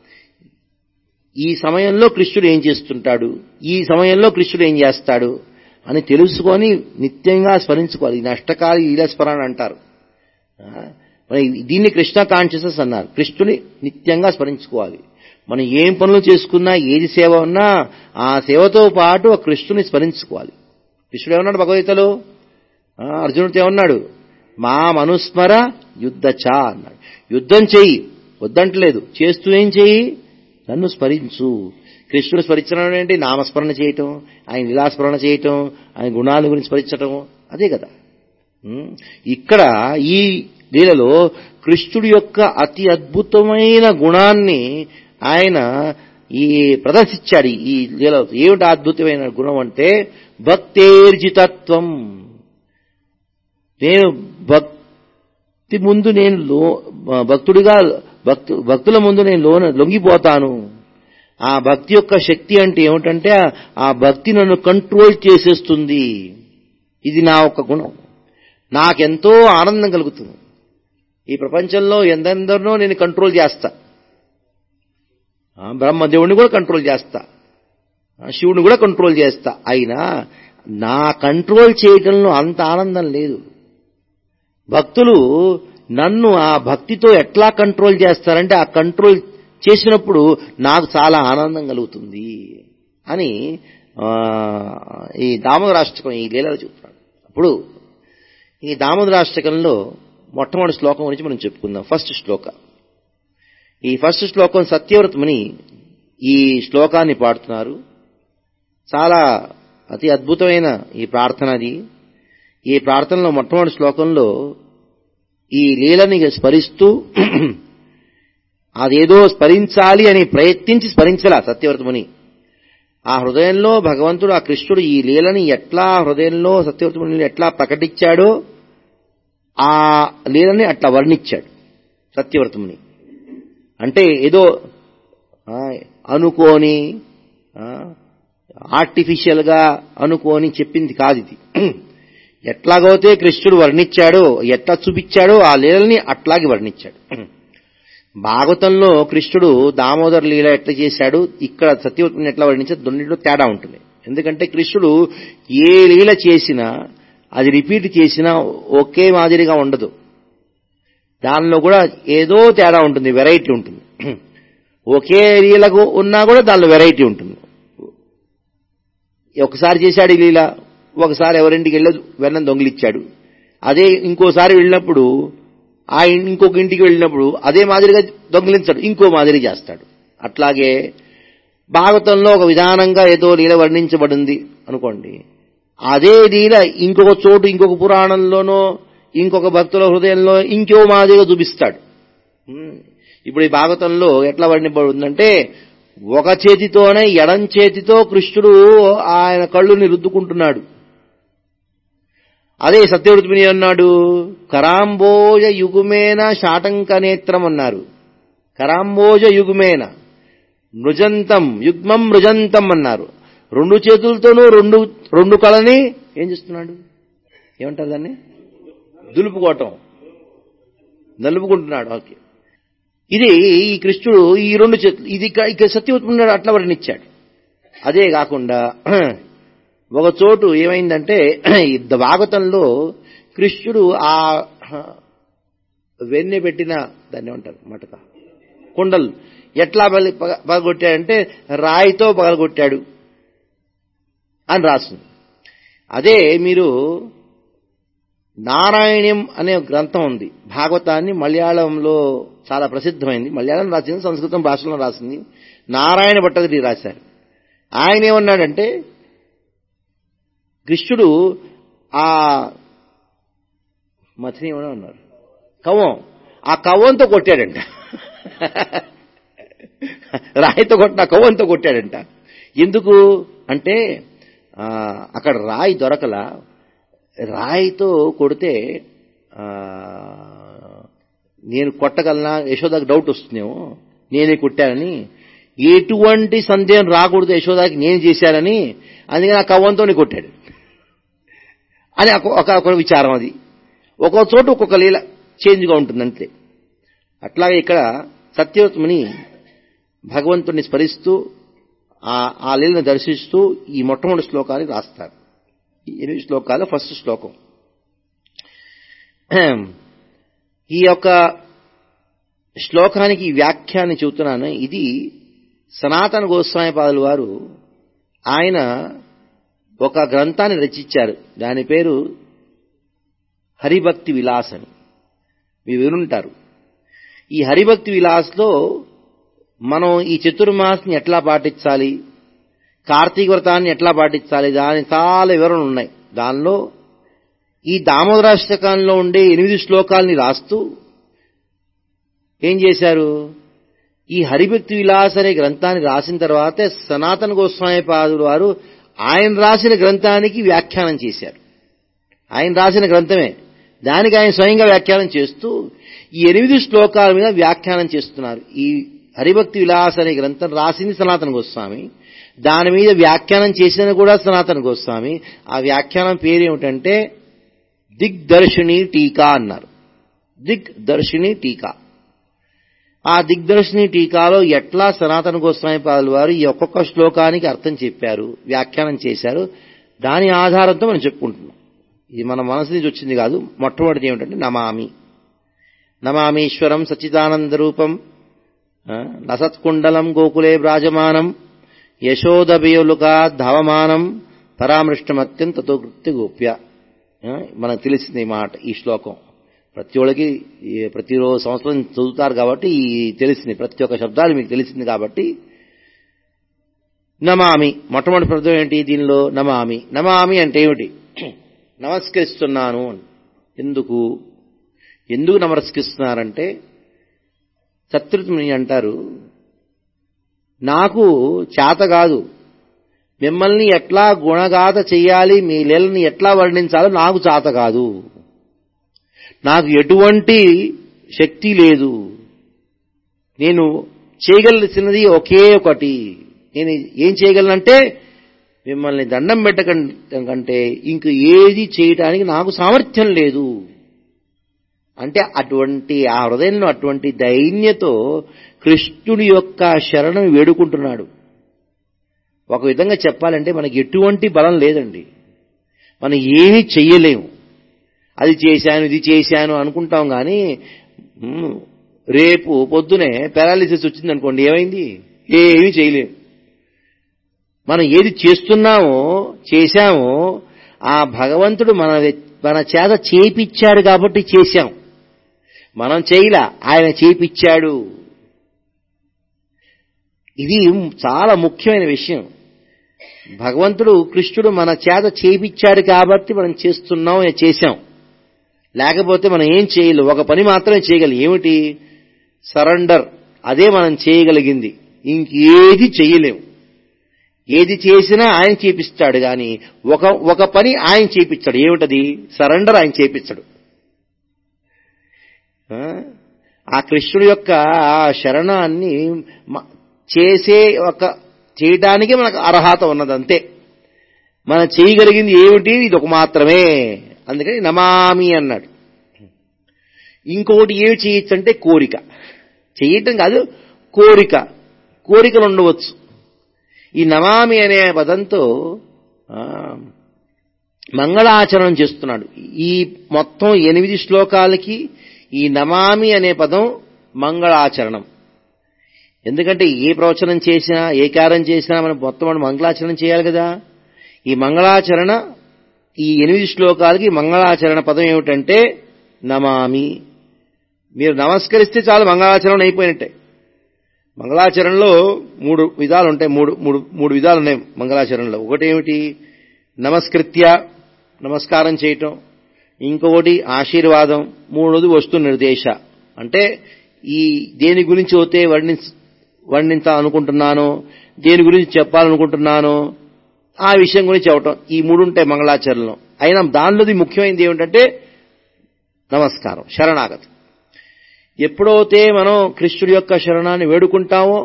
ఈ సమయంలో కృష్ణుడు ఏం చేస్తుంటాడు ఈ సమయంలో కృష్ణుడు ఏం చేస్తాడు అని తెలుసుకొని నిత్యంగా స్మరించుకోవాలి ఈ నష్టకాలి ఈల స్మరణ అంటారు ఆ, మరి దీన్ని కృష్ణ కాన్షియస్నెస్ అన్నారు కృష్ణుని నిత్యంగా స్మరించుకోవాలి మనం ఏం పనులు చేసుకున్నా ఏది సేవ ఉన్నా ఆ సేవతో పాటు ఆ కృష్ణుని స్మరించుకోవాలి కృష్ణుడు ఏమన్నాడు భగవద్గీతలో ఆ, అర్జునుడితో ఏమన్నాడు మా మనుస్మర యుద్ధ చ అన్నాడు యుద్ధం చెయ్యి వద్దంటలేదు చేస్తూ ఏం చెయ్యి నన్ను స్మరించు కృష్ణుడు స్మరించడం ఏంటి నామస్మరణ చేయటం ఆయన లీలాస్మరణ చేయటం ఆయన గుణాల గురించి స్మరించటం అదే కదా ఉం? ఇక్కడ ఈ లీలలో కృష్ణుడి యొక్క అతి అద్భుతమైన గుణాన్ని ఆయన ఈ ప్రదర్శించాడు ఈ లీలలో ఏమిటి ఆ అద్భుతమైన గుణం అంటే భక్తేర్జితత్వం నేను భక్తి ముందు నేను లో భక్తుడిగా భక్తు భక్తుల ముందు నేను లోన లొంగిపోతాను ఆ భక్తి యొక్క శక్తి అంటే ఏమిటంటే ఆ భక్తి నన్ను కంట్రోల్ చేసేస్తుంది ఇది నా ఒక గుణం నాకెంతో ఆనందం కలుగుతుంది ఈ ప్రపంచంలో ఎందెందరినో నేను కంట్రోల్ చేస్తా ఆ, బ్రహ్మదేవుడిని కూడా కంట్రోల్ చేస్తా ఆ, శివుడిని కూడా కంట్రోల్ చేస్తా అయినా నా కంట్రోల్ చేయటంలో అంత ఆనందం లేదు భక్తులు నన్ను ఆ భక్తితో ఎట్లా కంట్రోల్ చేస్తారంటే ఆ కంట్రోల్ చేసినప్పుడు నాకు చాలా ఆనందం కలుగుతుంది అని ఆ, ఈ దామోదరాష్టకం ఈ లీలలో చెప్తున్నాడు అప్పుడు ఈ దామోదరాష్టకంలో మొట్టమొదటి శ్లోకం గురించి మనం చెప్పుకుందాం ఫస్ట్ శ్లోక ఈ ఫస్ట్ శ్లోకం సత్యవ్రతముని ఈ శ్లోకాన్ని పాడుతున్నారు చాలా అతి అద్భుతమైన ఈ ప్రార్థన అది ఈ ప్రార్థనలో మొట్టమొదటి శ్లోకంలో ఈ లీలని స్మరిస్తూ అదేదో స్మరించాలి అని ప్రయత్నించి స్మరించలా సత్యవ్రతముని ఆ హృదయంలో భగవంతుడు ఆ కృష్ణుడు ఈ లీలని ఎట్లా హృదయంలో సత్యవ్రతముని ఎట్లా ప్రకటించాడో ఆ లీలని అట్లా వర్ణించాడు సత్యవ్రతముని అంటే ఏదో ఆ, అనుకోని ఆ, ఆర్టిఫిషియల్ గా అనుకోని చెప్పింది కాదు ఇది ఎట్లాగైతే కృష్ణుడు వర్ణించాడో ఎట్లా చూపించాడో ఆ లీలని అట్లాగే వర్ణించాడు భాగవతంలో కృష్ణుడు దామోదర్ లీల ఎట్లా చేశాడు ఇక్కడ సత్యవతిని ఎట్లా వర్ణించాడు దొన్నిలో తేడా ఉంటుంది ఎందుకంటే కృష్ణుడు ఏ లీల చేసినా అది రిపీట్ చేసినా ఒకే మాదిరిగా ఉండదు దానిలో కూడా ఏదో తేడా ఉంటుంది వెరైటీ ఉంటుంది ఒకే లీలకు ఉన్నా కూడా దానిలో వెరైటీ ఉంటుంది ఒకసారి చేశాడు ఈ లీల ఒకసారి ఎవరింటికి వెళ్ళి వెన్నం దొంగిలిచ్చాడు అదే ఇంకోసారి వెళ్ళినప్పుడు ఆ ఇన్- ఇంకొక ఇంటికి వెళ్ళినప్పుడు అదే మాదిరిగా దొంగిలించాడు ఇంకో మాదిరి చేస్తాడు అట్లాగే భాగవతంలో ఒక విధానంగా ఏదో లీల వర్ణించబడింది అనుకోండి అదే లీల ఇంకొక చోటు ఇంకొక పురాణంలోనో ఇంకొక భక్తుల హృదయంలో ఇంకో మాదిరిగా చూపిస్తాడు ఉమ్. ఇప్పుడు ఈ భాగవతంలో ఎట్లా వర్ణింపబడిందంటే ఒక చేతితోనే ఎడం చేతితో కృష్ణుడు ఆయన కళ్ళుని రుద్దుకుంటున్నాడు అదే సత్యవృత్మిని అన్నాడు కరాంబోజ యుగుమేన శాటంక నేత్రం అన్నారు కరాంబోజ యుగుమేన మృజంతం యుగ్మం మృజంతం అన్నారు రెండు చేతులతోనూ రెండు రెండు కళని ఏం చేస్తున్నాడు ఏమంటారు దాన్ని దులుపుకోవటం నలుపుకుంటున్నాడు ఓకే ఇది ఈ కృష్ణుడు ఈ రెండు చేతులు ఇది ఇక- ఇక సత్యవత్ముడు అట్లా వర్ణించాడు అదే కాకుండా ఒక చోటు ఏమైందంటే ఈ భాగవతంలో కృష్ణుడు ఆ వెన్నె పెట్టిన దాన్ని ఏమంటారు మటక కుండలు ఎట్లా పగ పగ- పగలగొట్టాడంటే రాయితో పగలగొట్టాడు అని రాస్తుంది అదే మీరు నారాయణ్యం అనే ఒక గ్రంథం ఉంది భాగవతాన్ని మలయాళంలో చాలా ప్రసిద్ధమైంది మలయాళం రాసింది సంస్కృతం భాషలో రాసింది నారాయణ భట్టదిరి రాశారు ఆయన ఏమన్నాడంటే కృష్ణుడు ఆ మథిని ఏమన్నా ఉన్నారు కవం ఆ కవంతో కొట్టాడంట రాయితో కొట్టిన కవంతో కొట్టాడంట ఎందుకు అంటే ఆ, అక్కడ రాయి దొరకలా రాయితో కొడితే ఆ, నేను కొట్టగలనా యశోదాకి డౌట్ వస్తుందేమో నేనే కొట్టానని ఎటువంటి సందేహం రాకూడదు యశోదాకి నేను చేశానని అందుకని ఆ కవ్వంతోనే కొట్టాడు అని ఒక- ఒక ఒక విచారం అది ఒక్కో చోట ఒక్కొక్క లీల చేంజ్గా ఉంటుంది అంతే అట్లాగే ఇక్కడ సత్యవతముని భగవంతుని స్మరిస్తూ ఆ ఆ లీలను దర్శిస్తూ ఈ మొట్టమొదటి శ్లోకాన్ని రాస్తారు ఈ ఎనిమిది శ్లోకాలు ఫస్ట్ శ్లోకం ఈ యొక్క శ్లోకానికి వ్యాఖ్యాన్ని చెబుతున్నాను ఇది సనాతన గోస్వామి పాదుల వారు ఆయన ఒక గ్రంథాన్ని రచించారు దాని పేరు హరిభక్తి విలాస్ అని మీరు వినుంటారు ఈ హరిభక్తి విలాస్లో మనం ఈ చతుర్మాస్ని ఎట్లా పాటించాలి కార్తీక వ్రతాన్ని ఎట్లా పాటించాలి దాని చాలా వివరణలు ఉన్నాయి దానిలో ఈ దామోదరాష్టకంలో ఉండే ఎనిమిది శ్లోకాల్ని రాస్తూ ఏం చేశారు ఈ హరిభక్తి విలాస్ అనే గ్రంథాన్ని రాసిన తర్వాత సనాతన గోస్వామి పాదులు వారు ఆయన రాసిన గ్రంథానికి వ్యాఖ్యానం చేశారు ఆయన రాసిన గ్రంథమే దానికి ఆయన స్వయంగా వ్యాఖ్యానం చేస్తూ ఈ ఎనిమిది శ్లోకాల మీద వ్యాఖ్యానం చేస్తున్నారు ఈ హరిభక్తి విలాస్ అనే గ్రంథం రాసింది సనాతన గోస్వామి దాని మీద వ్యాఖ్యానం చేసిన కూడా సనాతన గోస్వామి ఆ వ్యాఖ్యానం పేరు ఏమిటంటే దిగ్దర్శిని టీకా అన్నారు దిగ్దర్శిని టీకా ఆ దిగ్దర్శిని టీకాలో ఎట్లా సనాతన గోస్వామి పాదుల వారు ఈ ఒక్కొక్క శ్లోకానికి అర్థం చెప్పారు వ్యాఖ్యానం చేశారు దాని ఆధారంతో మనం చెప్పుకుంటున్నాం ఇది మన మనసు నుంచి వచ్చింది కాదు మొట్టమొదటిది ఏమిటంటే నమామి నమామీశ్వరం సచ్చిదానందరూపం ఆ, లసత్కుండలం గోకులే వ్రాజమానం యశోదబియులుగా ధావమానం పరామృష్టమత్యంతతో కృత్య గోప్య ఆ, మనకు తెలిసింది ఈ మాట ఈ శ్లోకం ప్రతి ఒళ్ళకి ఈ ప్రతిరోజు సంవత్సరం చదువుతారు కాబట్టి ఈ తెలిసింది ప్రతి ఒక్క శబ్దాలు మీకు తెలిసింది కాబట్టి నమామి మొట్టమొదటి పదం ఏంటి దీనిలో నమామి నమామి అంటే ఏమిటి నమస్కరిస్తున్నాను అని. ఎందుకు ఎందుకు నమస్కరిస్తున్నారంటే శత్రుత్ముని అంటారు నాకు చేత కాదు మిమ్మల్ని ఎట్లా గుణగాథ చెయ్యాలి మీ లీలని ఎట్లా వర్ణించాలో నాకు చేత కాదు నాకు ఎటువంటి శక్తి లేదు నేను చేయగలిసినది ఒకే ఒకటి నేను ఏం చేయగలనంటే మిమ్మల్ని దండం పెట్టడం కంటే ఇంక ఏది చేయటానికి నాకు సామర్థ్యం లేదు అంటే అటువంటి ఆ హృదయంలో అటువంటి దైన్యతో కృష్ణుడి యొక్క శరణం వేడుకుంటున్నాడు ఒక విధంగా చెప్పాలంటే మనకి ఎటువంటి బలం లేదండి మనం ఏమీ చెయ్యలేము అది చేశాను ఇది చేశాను అనుకుంటాం కానీ మ్, రేపు పొద్దునే పారాలిసిస్ వచ్చిందనుకోండి ఏమైంది ఏమీ చేయలేము మనం ఏది చేస్తున్నామో చేశామో ఆ భగవంతుడు మన మన చేత చేపిచ్చాడు కాబట్టి చేశాం మనం చేయలా ఆయన చేపిచ్చాడు ఇది చాలా ముఖ్యమైన విషయం భగవంతుడు కృష్ణుడు మన చేత చేపిచ్చాడు కాబట్టి మనం చేస్తున్నాం చేశాం లేకపోతే మనం ఏం చేయలేం ఒక పని మాత్రమే చేయగలం ఏమిటి సరెండర్ అదే మనం చేయగలిగింది ఇంకేది చేయలేం ఏది చేసినా ఆయన చేపిస్తాడు గాని ఒక ఒక పని ఆయన చేపిస్తాడు ఏమిటది సరెండర్ ఆయన చేపిస్తాడు ఆ? ఆ కృష్ణుడి యొక్క ఆ శరణాన్ని మ- చేసే ఒక చేయటానికి మనకు అర్హత ఉన్నది అంతే మనం చేయగలిగింది ఏమిటి ఇది ఒక మాత్రమే అందుకని నమామి అన్నాడు ఇంకొకటి ఏమి చేయొచ్చు అంటే కోరిక చేయటం కాదు కోరిక కోరికలు ఉండవచ్చు ఈ నమామి అనే పదంతో ఆ, మంగళాచరణం చేస్తున్నాడు ఈ మొత్తం ఎనిమిది శ్లోకాలకి ఈ నమామి అనే పదం మంగళాచరణం ఎందుకంటే ఏ ప్రవచనం చేసినా ఏ కార్యం చేసినా మనం మొత్తం మనం మంగళాచరణం చేయాలి కదా ఈ మంగళాచరణ ఈ ఎనిమిది శ్లోకాలకి మంగళాచరణ పదం ఏమిటంటే నమామి మీరు నమస్కరిస్తే చాలు మంగళాచరణ అయిపోయినట్టే మంగళాచరణలో మూడు విధాలు ఉంటాయి మూడు మూడు మూడు విధాలు ఉన్నాయి మంగళాచరణలో ఒకటి ఏమిటి నమస్కృత్య నమస్కారం చేయటం ఇంకొకటి ఆశీర్వాదం మూడోది వస్తు నిర్దేశ అంటే ఈ దేని గురించి అయితే వర్ణించ వర్ణించాలనుకుంటున్నానో దేని గురించి చెప్పాలనుకుంటున్నానో ఆ విషయం గురించి చెప్పటం ఈ మూడు ఉంటాయి మంగళాచరణలో అయినా దానిలోది ముఖ్యమైనది ఏమిటంటే నమస్కారం శరణాగతి ఎప్పుడైతే మనం కృష్ణుడి యొక్క శరణాన్ని వేడుకుంటామో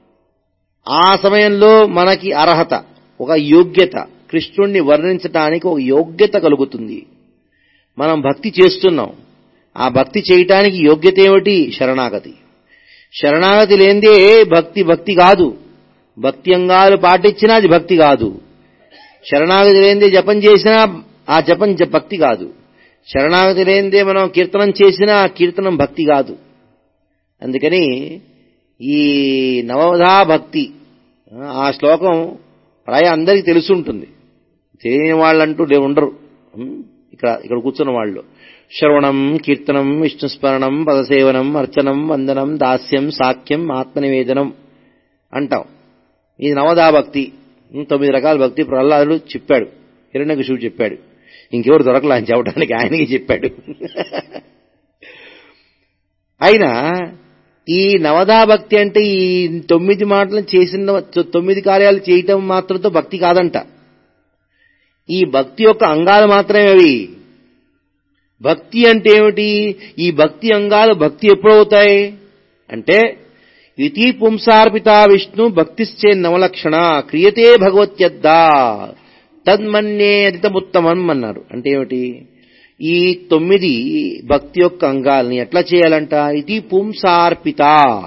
ఆ సమయంలో మనకి అర్హత ఒక యోగ్యత కృష్ణుణ్ణి వర్ణించటానికి ఒక యోగ్యత కలుగుతుంది మనం భక్తి చేస్తున్నాం ఆ భక్తి చేయటానికి యోగ్యత ఏమిటి శరణాగతి శరణాగతి లేనిదే భక్తి భక్తి కాదు భక్తి అంగాలు పాటించినా అది భక్తి కాదు శరణాగతి లేనిదే జపం చేసినా ఆ జపం జ- భక్తి కాదు శరణాగతి లేనిదే మనం కీర్తనం చేసినా ఆ కీర్తనం భక్తి కాదు అందుకని ఈ నవధా భక్తి ఆ శ్లోకం ప్రాయ అందరికీ తెలుసుంటుంది తెలియని వాళ్ళంటూ లే- ఉండరు ఉం? ఇక్కడ ఇక్కడ కూర్చున్న వాళ్ళు శ్రవణం కీర్తనం విష్ణుస్మరణం పదసేవనం అర్చనం వందనం దాస్యం సాఖ్యం ఆత్మనివేదనం అంటాం ఇది నవదా భక్తి ఉం, తొమ్మిది రకాల భక్తి ప్రహ్లాదుడు చెప్పాడు హిరణ్యకశివుడు చెప్పాడు ఇంకెవరు దొరకలే ఆయన చెప్పడానికి ఆయనకి చెప్పాడు అయినా ఈ నవదా భక్తి అంటే ఈ తొమ్మిది మాటలు చేసిన తొమ్మిది కార్యాలు చేయటం మాత్రంతో భక్తి కాదంట ఈ భక్తి యొక్క అంగాలు మాత్రమే అవి భక్తి అంటే ఏమిటి ఈ భక్తి అంగాలు భక్తి ఎప్పుడవుతాయి అంటే ఇతి పుంసార్పిత విష్ణు భక్తిశ్చే నవలక్షణ క్రియతే భగవత్యద్దా తన్మన్యే అదితముత్తమం అన్నారు అంటే ఏమిటి ఈ తొమ్మిది భక్తి యొక్క అంగాల్ని ఎట్లా చేయాలంట ఇది పుంసార్పిత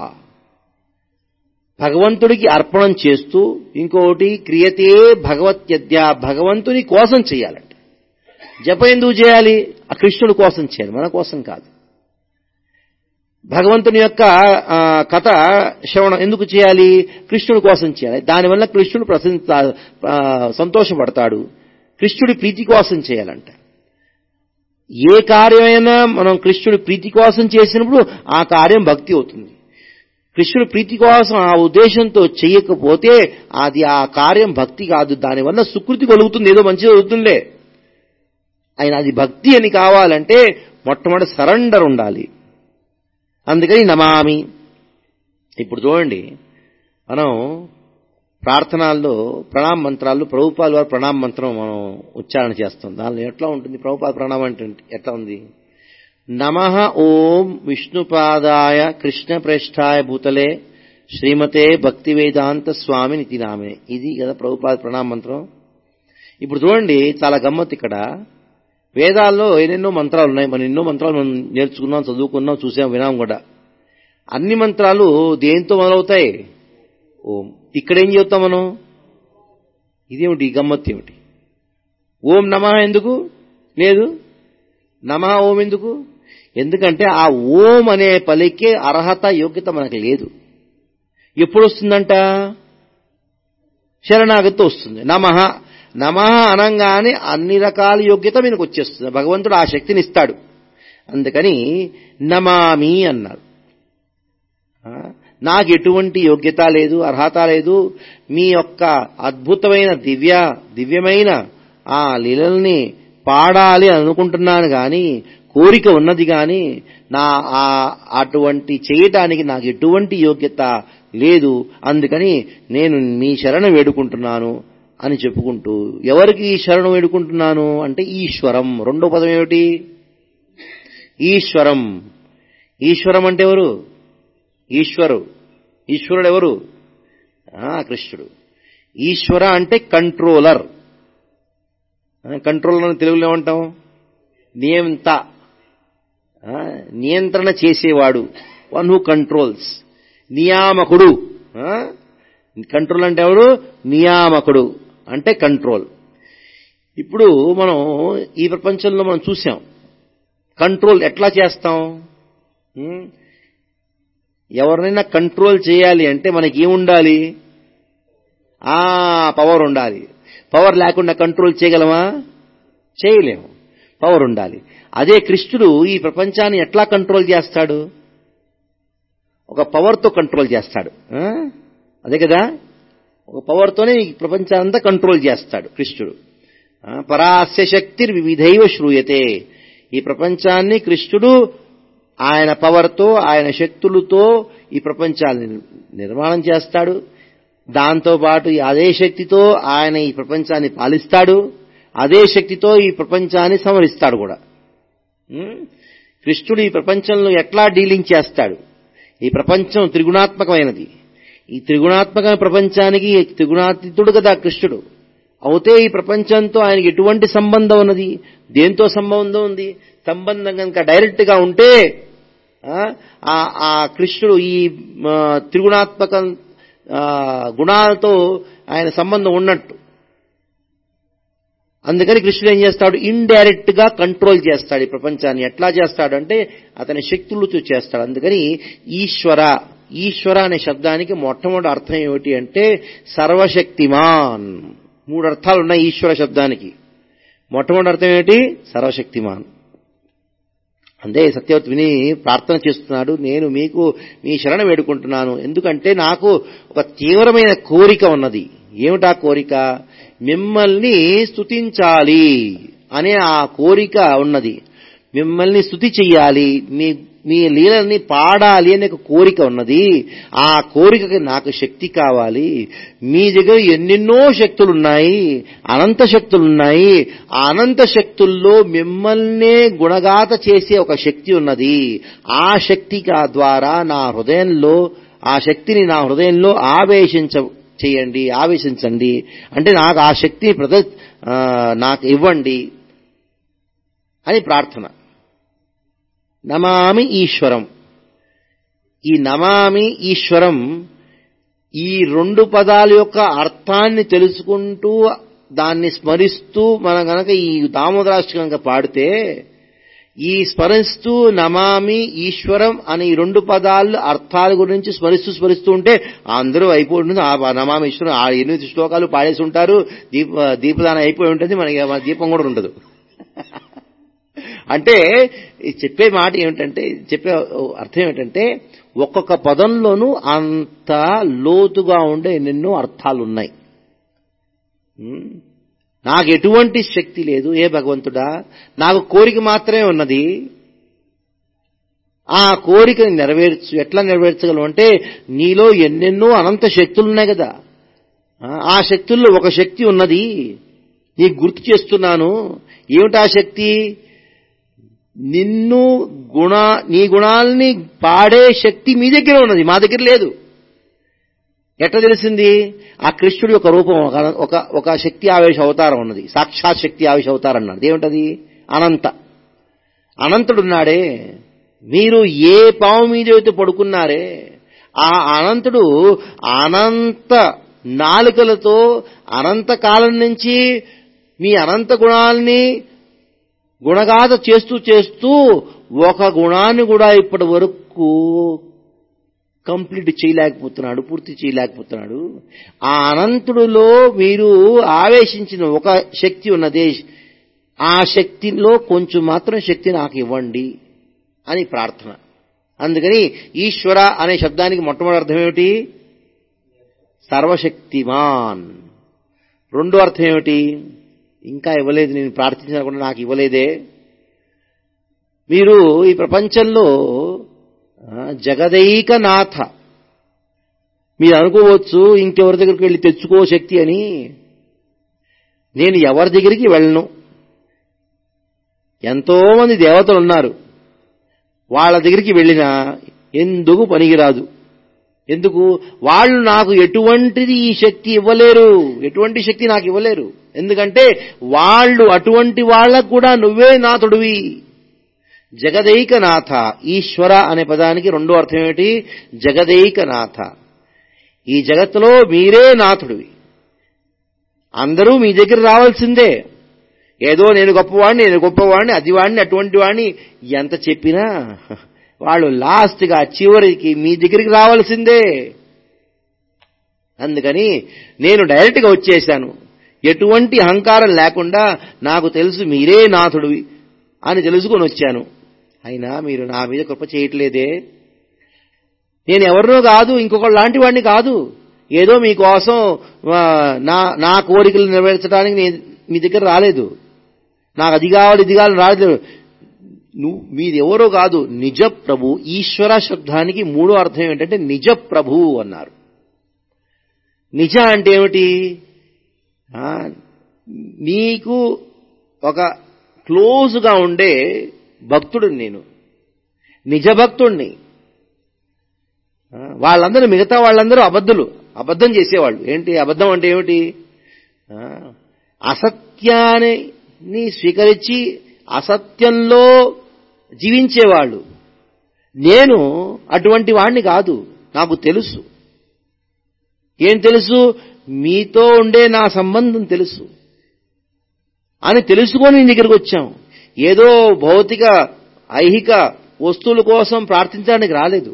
భగవంతుడికి అర్పణం చేస్తూ ఇంకొకటి క్రియతే భగవత్యద్య భగవంతుని కోసం చేయాలంట జపం ఎందుకు చేయాలి ఆ కృష్ణుడి కోసం చేయాలి మన కోసం కాదు భగవంతుని యొక్క ఆ, కథ శ్రవణం ఎందుకు చేయాలి కృష్ణుడి కోసం చేయాలి దానివల్ల కృష్ణుడు ప్రసన్న ఆ, సంతోషపడతాడు కృష్ణుడి ప్రీతి కోసం చేయాలంట ఏ కార్యమైనా మనం కృష్ణుడి ప్రీతి కోసం చేసినప్పుడు ఆ కార్యం భక్తి అవుతుంది కృష్ణుడి ప్రీతి కోసం ఆ ఉద్దేశంతో చేయకపోతే అది ఆ కార్యం భక్తి కాదు దానివల్ల సుకృతి కలుగుతుంది ఏదో మంచిది అవుతుందిలే ఆయన అది భక్తి అని కావాలంటే మొట్టమొదటి సరెండర్ ఉండాలి అందుకని నమామి ఇప్పుడు చూడండి మనం ప్రార్థనల్లో ప్రణామ మంత్రాల్లో ప్రభుపాల్ వారి ప్రణామ మంత్రం మనం ఉచ్చారణ చేస్తాం దానిలో ఎట్లా ఉంటుంది ప్రభుపాద ప్రణామం అంటే ఎట్లా ఉంది నమ ఓం విష్ణుపాదాయ కృష్ణ ప్రేష్ఠాయ భూతలే శ్రీమతే భక్తి వేదాంత స్వామి నితి నామే ఇది కదా ప్రభుపాద ప్రణామ మంత్రం ఇప్పుడు చూడండి చాలా గమ్మత్ ఇక్కడ వేదాల్లో ఎన్నెన్నో మంత్రాలు ఉన్నాయి మనం ఎన్నో మంత్రాలు మనం నేర్చుకున్నాం చదువుకున్నాం చూసాం వినాం కూడా అన్ని మంత్రాలు దేంతో మొదలవుతాయి ఓం ఇక్కడ ఏం చెప్తాం మనం ఇదేమిటి ఈ గమ్మత్ ఏమిటి ఓం నమ ఎందుకు లేదు నమ ఓం ఎందుకు ఎందుకంటే ఆ ఓం అనే పలికే అర్హత యోగ్యత మనకు లేదు ఎప్పుడు వస్తుందంట శరణాగతి వస్తుంది నమః నమః అనంగానే అన్ని రకాల యోగ్యత మీకు వచ్చేస్తుంది భగవంతుడు ఆ శక్తిని ఇస్తాడు అందుకని నమామి అన్నారు ఆ, నాకు ఎటువంటి యోగ్యత లేదు అర్హత లేదు మీ యొక్క అద్భుతమైన దివ్య దివ్యమైన ఆ లీలల్ని పాడాలి అని అనుకుంటున్నాను గాని కోరిక ఉన్నది గాని నా ఆ అటువంటి చేయటానికి నాకు ఎటువంటి యోగ్యత లేదు అందుకని నేను మీ శరణ వేడుకుంటున్నాను అని చెప్పుకుంటూ ఎవరికి ఈ శరణు వేడుకుంటున్నాను అంటే ఈశ్వరం రెండో పదం ఏమిటి ఈశ్వరం ఈశ్వరం అంటే ఎవరు ఈశ్వరు ఈశ్వరుడు ఎవరు ఆ, కృష్ణుడు ఈశ్వర అంటే కంట్రోలర్ కంట్రోలర్ అని తెలుగులో ఏమంటాం నియంత ఆ, నియంత్రణ చేసేవాడు వన్ హూ కంట్రోల్స్ నియామకుడు కంట్రోల్ అంటే ఎవరు నియామకుడు అంటే కంట్రోల్ ఇప్పుడు మనం ఈ ప్రపంచంలో మనం చూసాం కంట్రోల్ ఎట్లా చేస్తాం ఉం? ఎవరినైనా కంట్రోల్ చేయాలి అంటే మనకి ఏముండాలి ఆ పవర్ ఉండాలి పవర్ లేకుండా కంట్రోల్ చేయగలమా చేయలేము పవర్ ఉండాలి అదే కృష్ణుడు ఈ ప్రపంచాన్ని ఎట్లా కంట్రోల్ చేస్తాడు ఒక పవర్తో కంట్రోల్ చేస్తాడు ఆ? అదే కదా ఒక పవర్తోనే ఈ ప్రపంచాన్నంతా కంట్రోల్ చేస్తాడు కృష్ణుడు ఆ, పరాస్య శక్తి వివిధైవ శ్రూయతే ఈ ప్రపంచాన్ని కృష్ణుడు ఆయన పవర్తో ఆయన శక్తులతో ఈ ప్రపంచాన్ని నిర్మాణం చేస్తాడు దాంతో పాటు ఈ అదే శక్తితో ఆయన ఈ ప్రపంచాన్ని పాలిస్తాడు అదే శక్తితో ఈ ప్రపంచాన్ని సమరిస్తాడు కూడా ఉం? కృష్ణుడు ఈ ప్రపంచంలో ఎట్లా డీలింగ్ చేస్తాడు ఈ ప్రపంచం త్రిగుణాత్మకమైనది ఈ త్రిగుణాత్మక ప్రపంచానికి త్రిగుణాతీతుడు కదా కృష్ణుడు అవుతే ఈ ప్రపంచంతో ఆయనకి ఎటువంటి సంబంధం ఉన్నది దేంతో సంబంధం ఉంది సంబంధం కనుక డైరెక్ట్ గా ఉంటే ఆ, ఆ ఆ కృష్ణుడు ఈ ఆ, త్రిగుణాత్మక ఆ, గుణాలతో ఆయన సంబంధం ఉన్నట్టు అందుకని కృష్ణుడు ఏం చేస్తాడు ఇండైరెక్ట్ గా కంట్రోల్ చేస్తాడు ఈ ప్రపంచాన్ని ఎట్లా చేస్తాడు అంటే అతని శక్తులతో చేస్తాడు అందుకని ఈశ్వర ఈశ్వర అనే శబ్దానికి మొట్టమొదటి అర్థం ఏమిటి అంటే సర్వశక్తిమాన్ మూడు అర్థాలు ఉన్నాయి ఈశ్వర శబ్దానికి మొట్టమొదటి అర్థం ఏమిటి సర్వశక్తిమాన్ అంతే సత్యవతి విని ప్రార్థన చేస్తున్నాడు నేను మీకు మీ శరణ వేడుకుంటున్నాను ఎందుకంటే నాకు ఒక తీవ్రమైన కోరిక ఉన్నది ఏమిటా కోరిక మిమ్మల్ని స్తుతించాలి అనే ఆ కోరిక ఉన్నది మిమ్మల్ని స్తుతి చెయ్యాలి మీ మీ లీలల్ని పాడాలి అనే ఒక కోరిక ఉన్నది ఆ కోరికకి నాకు శక్తి కావాలి మీ దగ్గర ఎన్నెన్నో శక్తులున్నాయి అనంత శక్తులున్నాయి ఆ అనంత శక్తుల్లో మిమ్మల్నే గుణగాత చేసే ఒక శక్తి ఉన్నది ఆ శక్తి కా- ద్వారా నా హృదయంలో ఆ శక్తిని నా హృదయంలో ఆవేశించ చేయండి ఆవేశించండి అంటే నాకు ఆ శక్తిని ప్రద ఆ, నాకు ఇవ్వండి అని ప్రార్థన నమామి ఈశ్వరం ఈ నమామి ఈశ్వరం ఈ రెండు పదాల యొక్క అర్థాన్ని తెలుసుకుంటూ దాన్ని స్మరిస్తూ మనం గనక ఈ దామోదరాష్ట్ర కనుక పాడితే ఈ స్మరిస్తూ నమామి ఈశ్వరం అనే ఈ రెండు పదాలు అర్థాల గురించి స్మరిస్తూ స్మరిస్తూ ఉంటే అందరూ అయిపోయి ఉంటుంది ఆ నమామి ఈశ్వరం ఆ ఎనిమిది శ్లోకాలు పాడేసి ఉంటారు దీప దీపదానం అయిపోయి ఉంటుంది మనకి మన దీపం కూడా ఉండదు అంటే ఈ చెప్పే మాట ఏమిటంటే చెప్పే అర్థం ఏమిటంటే ఒక్కొక్క పదంలోనూ అంత లోతుగా ఉండే ఎన్నెన్నో అర్థాలు ఉన్నాయి ఉమ్. నాకు ఎటువంటి శక్తి లేదు ఏ భగవంతుడా నాకు కోరిక మాత్రమే ఉన్నది ఆ కోరికని నెరవేర్చు ఎట్లా నెరవేర్చగలవు అంటే నీలో ఎన్నెన్నో అనంత శక్తులు ఉన్నాయి కదా ఆ- ఆ శక్తుల్లో ఒక శక్తి ఉన్నది నీకు గుర్తు చేస్తున్నాను ఏమిటి ఆ శక్తి నిన్ను గుణ నీ గుణాల్ని పాడే శక్తి మీ దగ్గర ఉన్నది మా దగ్గర లేదు ఎట్లా తెలిసింది ఆ కృష్ణుడి యొక్క రూపం ఒక- ఒక ఒక శక్తి ఆవేశ అవతారం ఉన్నది సాక్షాత్ శక్తి ఆవేశ అవతారం అన్నాడు ఏమిటది అనంత అనంతుడున్నాడే మీరు ఏ పాము మీద అయితే పడుకున్నారే ఆ అనంతుడు అనంత నాలుకలతో అనంత కాలం నుంచి మీ అనంత గుణాల్ని గుణగాథ చేస్తూ చేస్తూ ఒక గుణాన్ని కూడా ఇప్పటి వరకు కంప్లీట్ చేయలేకపోతున్నాడు పూర్తి చేయలేకపోతున్నాడు ఆ అనంతుడిలో మీరు ఆవేశించిన ఒక శక్తి ఉన్నదే ఆ శక్తిలో కొంచెం మాత్రం శక్తి నాకు ఇవ్వండి అని ప్రార్థన అందుకని ఈశ్వర అనే శబ్దానికి మొట్టమొదటి అర్థం ఏమిటి సర్వశక్తిమాన్ రెండో అర్థం ఏమిటి ఇంకా ఇవ్వలేదు నేను ప్రార్థించినా కూడా నాకు ఇవ్వలేదే మీరు ఈ ప్రపంచంలో ఆ, జగదైక నాథ మీరు అనుకోవచ్చు ఇంకెవరి దగ్గరికి వెళ్ళి తెచ్చుకో శక్తి అని నేను ఎవరి దగ్గరికి వెళ్ళను ఎంతో మంది దేవతలు ఉన్నారు వాళ్ళ దగ్గరికి వెళ్ళినా ఎందుకు పనికిరాదు ఎందుకు వాళ్ళు నాకు ఎటువంటిది ఈ శక్తి ఇవ్వలేరు ఎటువంటి శక్తి నాకు ఇవ్వలేరు ఎందుకంటే వాళ్ళు అటువంటి వాళ్ళకు కూడా నువ్వే నాథుడివి జగదైక నాథ ఈశ్వర అనే పదానికి రెండో అర్థం ఏమిటి జగదైక నాథ ఈ జగత్తులో మీరే నాథుడివి అందరూ మీ దగ్గర రావాల్సిందే ఏదో నేను గొప్పవాడిని నేను గొప్పవాడిని అది వాడిని అటువంటి వాడిని ఎంత చెప్పినా వాళ్ళు లాస్ట్గా చివరికి మీ దగ్గరికి రావాల్సిందే అందుకని నేను డైరెక్ట్గా వచ్చేశాను ఎటువంటి అహంకారం లేకుండా నాకు తెలుసు మీరే నాథుడివి అని తెలుసుకొని వచ్చాను అయినా మీరు నా మీద కృప చేయట్లేదే నేను ఎవరినో కాదు ఇంకొకటి లాంటి వాడిని కాదు ఏదో మీకోసం ఆ, నా నా కోరికలు నెరవేర్చడానికి నేను మీ దగ్గర రాలేదు నాకు అది కావాలి ఇది కావాలి రాలేదు నువ్వు మీది ఎవరో కాదు నిజ ప్రభు ఈశ్వర శబ్దానికి మూడో అర్థం ఏంటంటే నిజ ప్రభు అన్నారు నిజ అంటే ఏమిటి ఆ, నీకు ఒక క్లోజ్గా ఉండే భక్తుడిని నేను నిజ భక్తుణ్ణి ఆ, వాళ్ళందరూ మిగతా వాళ్ళందరూ అబద్ధులు అబద్ధం చేసేవాళ్ళు ఏంటి అబద్ధం అంటే ఏమిటి ఆ, అసత్యాన్ని స్వీకరించి అసత్యంలో జీవించేవాళ్ళు నేను అటువంటి వాణ్ణి కాదు నాకు తెలుసు ఏం తెలుసు మీతో ఉండే నా సంబంధం తెలుసు అని తెలుసుకొని నీ దగ్గరికి వచ్చాం ఏదో భౌతిక ఐహిక వస్తువుల కోసం ప్రార్థించడానికి రాలేదు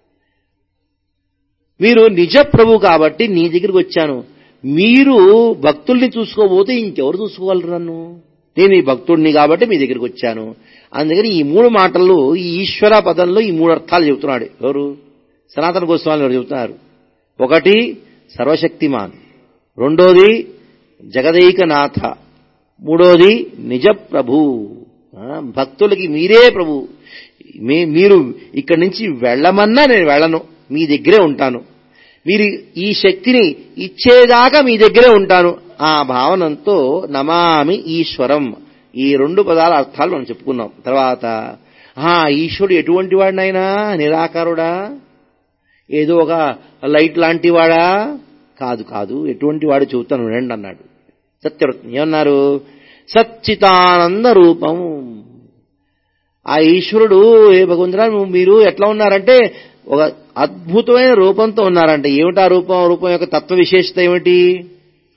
మీరు నిజ ప్రభు కాబట్టి నీ దగ్గరికి వచ్చాను మీరు భక్తుల్ని చూసుకోబోతే ఇంకెవరు చూసుకోగలరు నన్ను నేను ఈ భక్తుడిని కాబట్టి మీ దగ్గరికి వచ్చాను అందుకని ఈ మూడు మాటలు ఈ ఈశ్వర పదంలో ఈ మూడు అర్థాలు చెబుతున్నాడు ఎవరు సనాతన గోస్వామి గారు చెబుతున్నారు ఒకటి సర్వశక్తిమాన్ రెండోది జగదైకనాథ మూడోది నిజ ప్రభు ఆ, భక్తులకి మీరే ప్రభు మీ- మీరు ఇక్కడి నుంచి వెళ్ళమన్నా నేను వెళ్ళను మీ దగ్గరే ఉంటాను మీరు ఈ శక్తిని ఇచ్చేదాకా మీ దగ్గరే ఉంటాను ఆ భావనంతో నమామి ఈశ్వరం ఈ రెండు పదాల అర్థాలు మనం చెప్పుకున్నాం తర్వాత ఆ ఈశ్వరుడు ఎటువంటి వాడినైనా నిరాకారుడా ఏదో ఒక లైట్ లాంటి వాడా కాదు కాదు ఎటువంటి వాడు చెబుతాను వినండి అన్నాడు సత్యవ్రతం ఏమన్నారు సచ్చితానంద రూపం ఆ ఈశ్వరుడు ఏ భగవంతుడా నువ్వు మీరు ఎట్లా ఉన్నారంటే ఒక అద్భుతమైన రూపంతో ఉన్నారంట ఏమిటా రూపం రూపం యొక్క తత్వ విశేషత ఏమిటి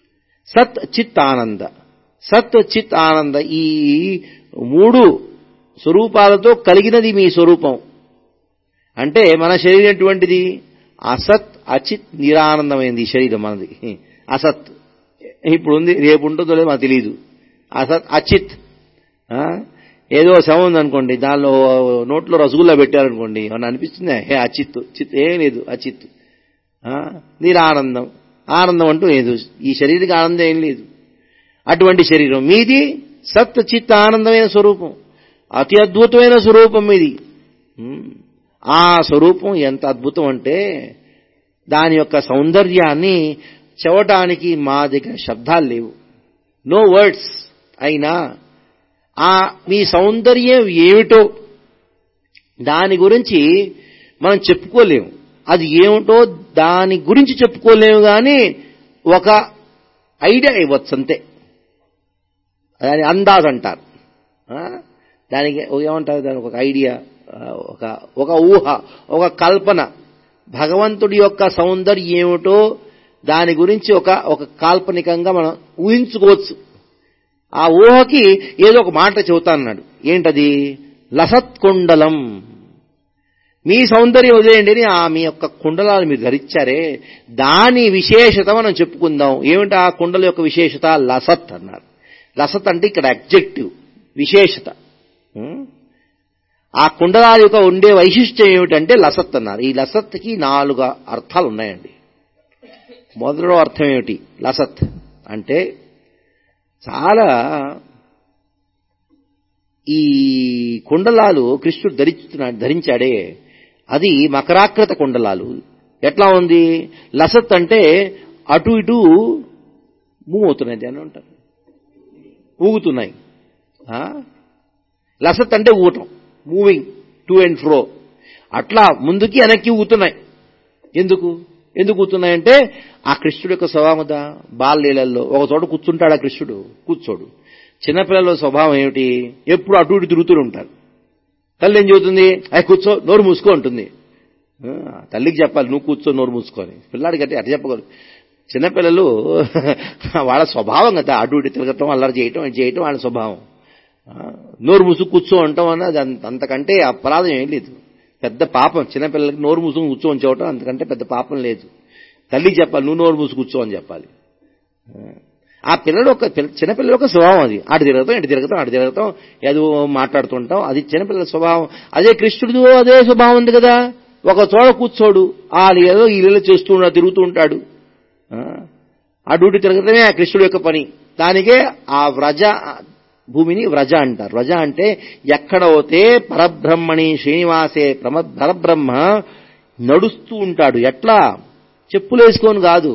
సత్ చిత్ ఆనంద సత్ చిత్ ఆనంద ఈ మూడు స్వరూపాలతో కలిగినది మీ స్వరూపం అంటే మన శరీరం ఎటువంటిది అసత్ అచిత్ నిరానందమైంది ఈ శరీరం మనది అసత్ ఇప్పుడు ఉంది రేపు ఉంటుందో లేదో మనకు తెలియదు అసత్ అచిత్ ఆ? ఏదో శవం ఉందనుకోండి దానిలో నోట్లో రసగుల్లా పెట్టారనుకోండి ఏమన్నా అనిపిస్తుందా హే అచిత్ చిత్ ఏం లేదు అచిత్ ఆ? నిరానందం ఆనందం అంటూ లేదు ఈ శరీరానికి ఆనందం ఏం లేదు అటువంటి శరీరం మీది సత్ చిత్ ఆనందమైన స్వరూపం అతి అద్భుతమైన స్వరూపం మీది ఉమ్. ఆ స్వరూపం ఎంత అద్భుతం అంటే దాని యొక్క సౌందర్యాన్ని చెవటానికి మా దగ్గర శబ్దాలు లేవు నో వర్డ్స్ అయినా ఆ మీ సౌందర్యం ఏమిటో దాని గురించి మనం చెప్పుకోలేము అది ఏమిటో దాని గురించి చెప్పుకోలేము కానీ ఒక ఐడియా ఇవ్వచ్చు అంతే దాని అందాజ్ అంటారు ఆ? దానికి ఏమంటారు దానికి ఒక ఐడియా ఆ, ఒక ఒక ఊహ ఒక కల్పన భగవంతుడి యొక్క సౌందర్యం ఏమిటో దాని గురించి ఒక ఒక కాల్పనికంగా మనం ఊహించుకోవచ్చు ఆ ఊహకి ఏదో ఒక మాట చెబుతానన్నాడు ఏంటది లసత్కుండలం మీ సౌందర్యం వదిలేయండి అని ఆ మీ యొక్క కుండలాలు మీరు ధరించారే దాని విశేషత మనం చెప్పుకుందాం ఏమిటి ఆ కుండల యొక్క విశేషత లసత్ అన్నారు లసత్ అంటే ఇక్కడ అబ్జెక్టివ్ విశేషత ఉం? ఆ కుండలాల యొక్క ఉండే వైశిష్ట్యం ఏమిటంటే లసత్ అన్నారు ఈ లసత్కి నాలుగు అర్థాలు ఉన్నాయండి మొదలో అర్థం ఏమిటి లసత్ అంటే చాలా ఈ కుండలాలు కృష్ణుడు ధరిస్తున్నాడు ధరించాడే అది మకరాకృత కుండలాలు ఎట్లా ఉంది లసత్ అంటే అటు ఇటు మూవ్ అవుతున్నాయి అని అంటారు ఊగుతున్నాయి ఆ? లసత్ అంటే ఊగటం మూవింగ్ టు అండ్ ఫ్రో అట్లా ముందుకి వెనక్కి ఊగుతున్నాయి ఎందుకు ఎందుకు కూర్చున్నాయంటే ఆ కృష్ణుడు యొక్క స్వభావం కదా బాలలీలల్లో ఒక చోట కూర్చుంటాడు ఆ కృష్ణుడు కూర్చోడు చిన్నపిల్లల స్వభావం ఏమిటి ఎప్పుడు అటు ఇటు తిరుగుతూ ఉంటారు తల్లి ఏం చెబుతుంది అయ్యి కూర్చో నోరు మూసుకో ఉంటుంది ఆ, తల్లికి చెప్పాలి నువ్వు కూర్చో నోరు మూసుకొని పిల్లాడికి అంటే అట్ట చెప్పగలరు చిన్నపిల్లలు వాళ్ళ స్వభావం కదా అటు ఇటు తిరగటం అల్లరి చేయటం ఇది చేయటం వాళ్ళ స్వభావం ఆ, నోరు ముసుగు కూర్చో అంటాం అన్నది అంత- అంతకంటే అపరాధం ఏం లేదు పెద్ద పాపం చిన్నపిల్లలకి నోరు ముసుగు కూర్చోని చెప్పడం అంతకంటే పెద్ద పాపం లేదు తల్లికి చెప్పాలి నువ్వు నోరు మూసు కూర్చో అని చెప్పాలి ఆ పిల్లలు ఒక పిల్ల- చిన్నపిల్లల యొక్క స్వభావం అది అటు తిరగతాం ఇటు తిరగతాం అటు తిరగతాం ఏదో మాట్లాడుతుంటాం అది చిన్నపిల్లల స్వభావం అదే కృష్ణుడు అదే స్వభావం ఉంది కదా ఒక చోట కూర్చోడు ఆ ఏదో ఈ లీల చేస్తూ ఉన్నాడు తిరుగుతూ ఉంటాడు ఆ, అటు ఇటు తిరగటమే ఆ కృష్ణుడు యొక్క పని దానికే ఆ వ్రజ భూమిని వ్రజ అంటారు వ్రజ అంటే ఎక్కడవుతే పరబ్రహ్మణి శ్రీనివాసే ప్రమ పరబ్రహ్మ నడుస్తూ ఉంటాడు ఎట్లా చెప్పులు వేసుకొని కాదు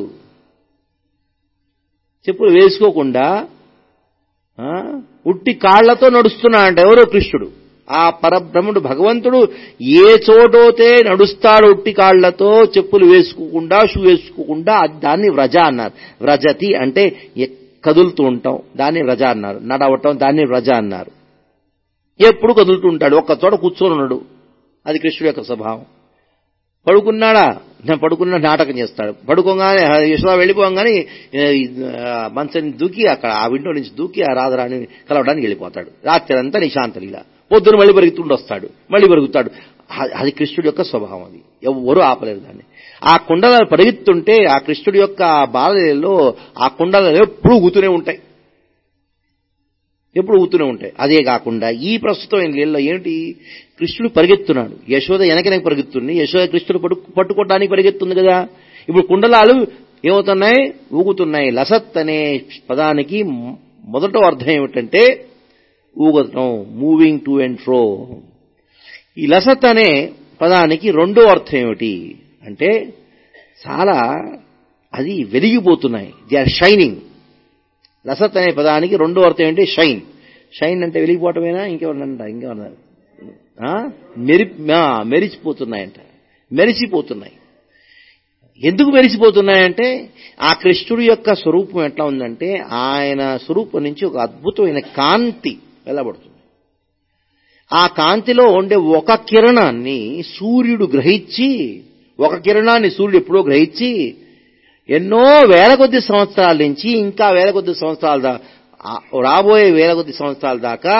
చెప్పులు వేసుకోకుండా ఆ, ఉట్టి కాళ్లతో నడుస్తున్నాడంట ఎవరో కృష్ణుడు ఆ పరబ్రహ్ముడు భగవంతుడు ఏ చోటోతే నడుస్తాడు ఉట్టి కాళ్లతో చెప్పులు వేసుకోకుండా షూ వేసుకోకుండా అది దాన్ని వ్రజ అన్నారు వ్రజతి అంటే ఎ- కదులుతూ ఉంటాం దాన్ని వ్రజ అన్నారు నడవటం దాన్ని వ్రజ అన్నారు ఎప్పుడు కదులుతూ ఉంటాడు ఒక్క చోట కూర్చొని ఉన్నాడు అది కృష్ణుడు యొక్క స్వభావం పడుకున్నాడా నేను పడుకున్న నాటకం చేస్తాడు పడుకోగానే యశోద వెళ్ళిపోగానే ఏ, ఆ, మంచం దూకి అక్కడ ఆ విండో నుంచి దూకి ఆ రాధరాని కలవడానికి వెళ్ళిపోతాడు రాత్రి అంతా నిశాంత లీల పొద్దున మళ్ళీ పెరుగుతుండి వస్తాడు మళ్ళీ పెరుగుతాడు అది- అది కృష్ణుడి యొక్క స్వభావం అది ఎవ్వరూ ఆపలేరు దాన్ని ఆ కుండలు పరిగెత్తుంటే ఆ కృష్ణుడి యొక్క ఆ బాలలో ఆ కుండలు ఎప్పుడు ఊతూనే ఉంటాయి ఎప్పుడు ఊతూనే ఉంటాయి అదే కాకుండా ఈ ప్రస్తుతం నీళ్ళలో ఏంటి కృష్ణుడు పరిగెత్తున్నాడు యశోద వెనకనకి పరిగెత్తుంది యశోద కృష్ణుడు పట్టు పట్టుకోవడానికి పరిగెత్తుంది కదా ఇప్పుడు కుండలాలు ఏమవుతున్నాయి ఊగుతున్నాయి లసత్ అనే పదానికి మొ- మొదట అర్థం ఏమిటంటే ఊగటం మూవింగ్ టు అండ్ ఫ్రో ఈ లసత్ అనే పదానికి రెండో అర్థం ఏమిటి అంటే చాలా అది వెలిగిపోతున్నాయి దే ఆర్ షైనింగ్ లసత్ అనే పదానికి రెండో అర్థం ఏంటి షైన్ షైన్ అంటే వెలిగిపోవటమేనా ఇంకేమన్నా ఇంకేమన్నా ఆ? మెరి ఆ, మెరిసిపోతున్నాయంట మెరిసిపోతున్నాయి ఎందుకు మెరిసిపోతున్నాయంటే ఆ కృష్ణుడి యొక్క స్వరూపం ఎట్లా ఉందంటే ఆయన స్వరూపం నుంచి ఒక అద్భుతమైన కాంతి వెళ్ళబడుతుంది ఆ కాంతిలో ఉండే ఒక కిరణాన్ని సూర్యుడు గ్రహించి ఒక కిరణాన్ని సూర్యుడు ఎప్పుడో గ్రహించి ఎన్నో వేల కొద్ది సంవత్సరాల నుంచి ఇంకా వేల కొద్ది సంవత్సరాల దా ఆ రాబోయే వేల కొద్ది సంవత్సరాల దాకా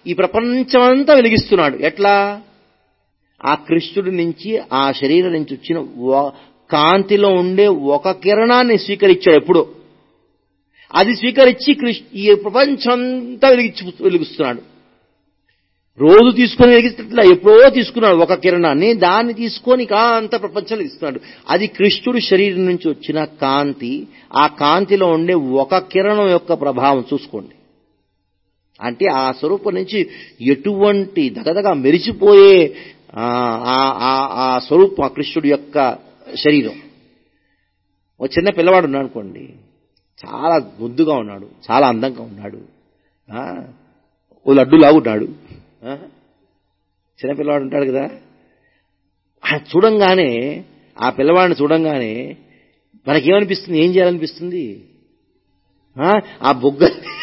ఈ ప్రపంచమంతా వెలిగిస్తున్నాడు ఎట్లా ఆ కృష్ణుడి నుంచి ఆ శరీరం నుంచి వచ్చిన ఒ- కాంతిలో ఉండే ఒక కిరణాన్ని స్వీకరించాడు ఎప్పుడో అది స్వీకరించి కృష్ణ ఈ ప్రపంచమంతా వెలిగించి వెలిగిస్తున్నాడు రోజు తీసుకొని వెలిగిస్తట్లా ఎప్పుడో తీసుకున్నాడు ఒక కిరణాన్ని దాన్ని తీసుకొని కాంత ప్రపంచంలో ఇస్తున్నాడు అది కృష్ణుడి శరీరం నుంచి వచ్చిన కాంతి ఆ కాంతిలో ఉండే ఒక కిరణం యొక్క ప్రభావం చూసుకోండి అంటే ఆ స్వరూపం నుంచి ఎటువంటి దగదగా మెరిసిపోయే ఆ, ఆ, ఆ, ఆ స్వరూపం ఆ కృష్ణుడి యొక్క శరీరం ఒక చిన్న పిల్లవాడు ఉన్నాడు అనుకోండి చాలా ముద్దుగా ఉన్నాడు చాలా అందంగా ఉన్నాడు ఆ, ఓ లడ్డులాగా ఉన్నాడు ఆ, చిన్న పిల్లవాడు ఉంటాడు కదా ఆయన చూడంగానే ఆ పిల్లవాడిని చూడంగానే మనకేమనిపిస్తుంది ఏం చేయాలనిపిస్తుంది ఆ, ఆ బొగ్గ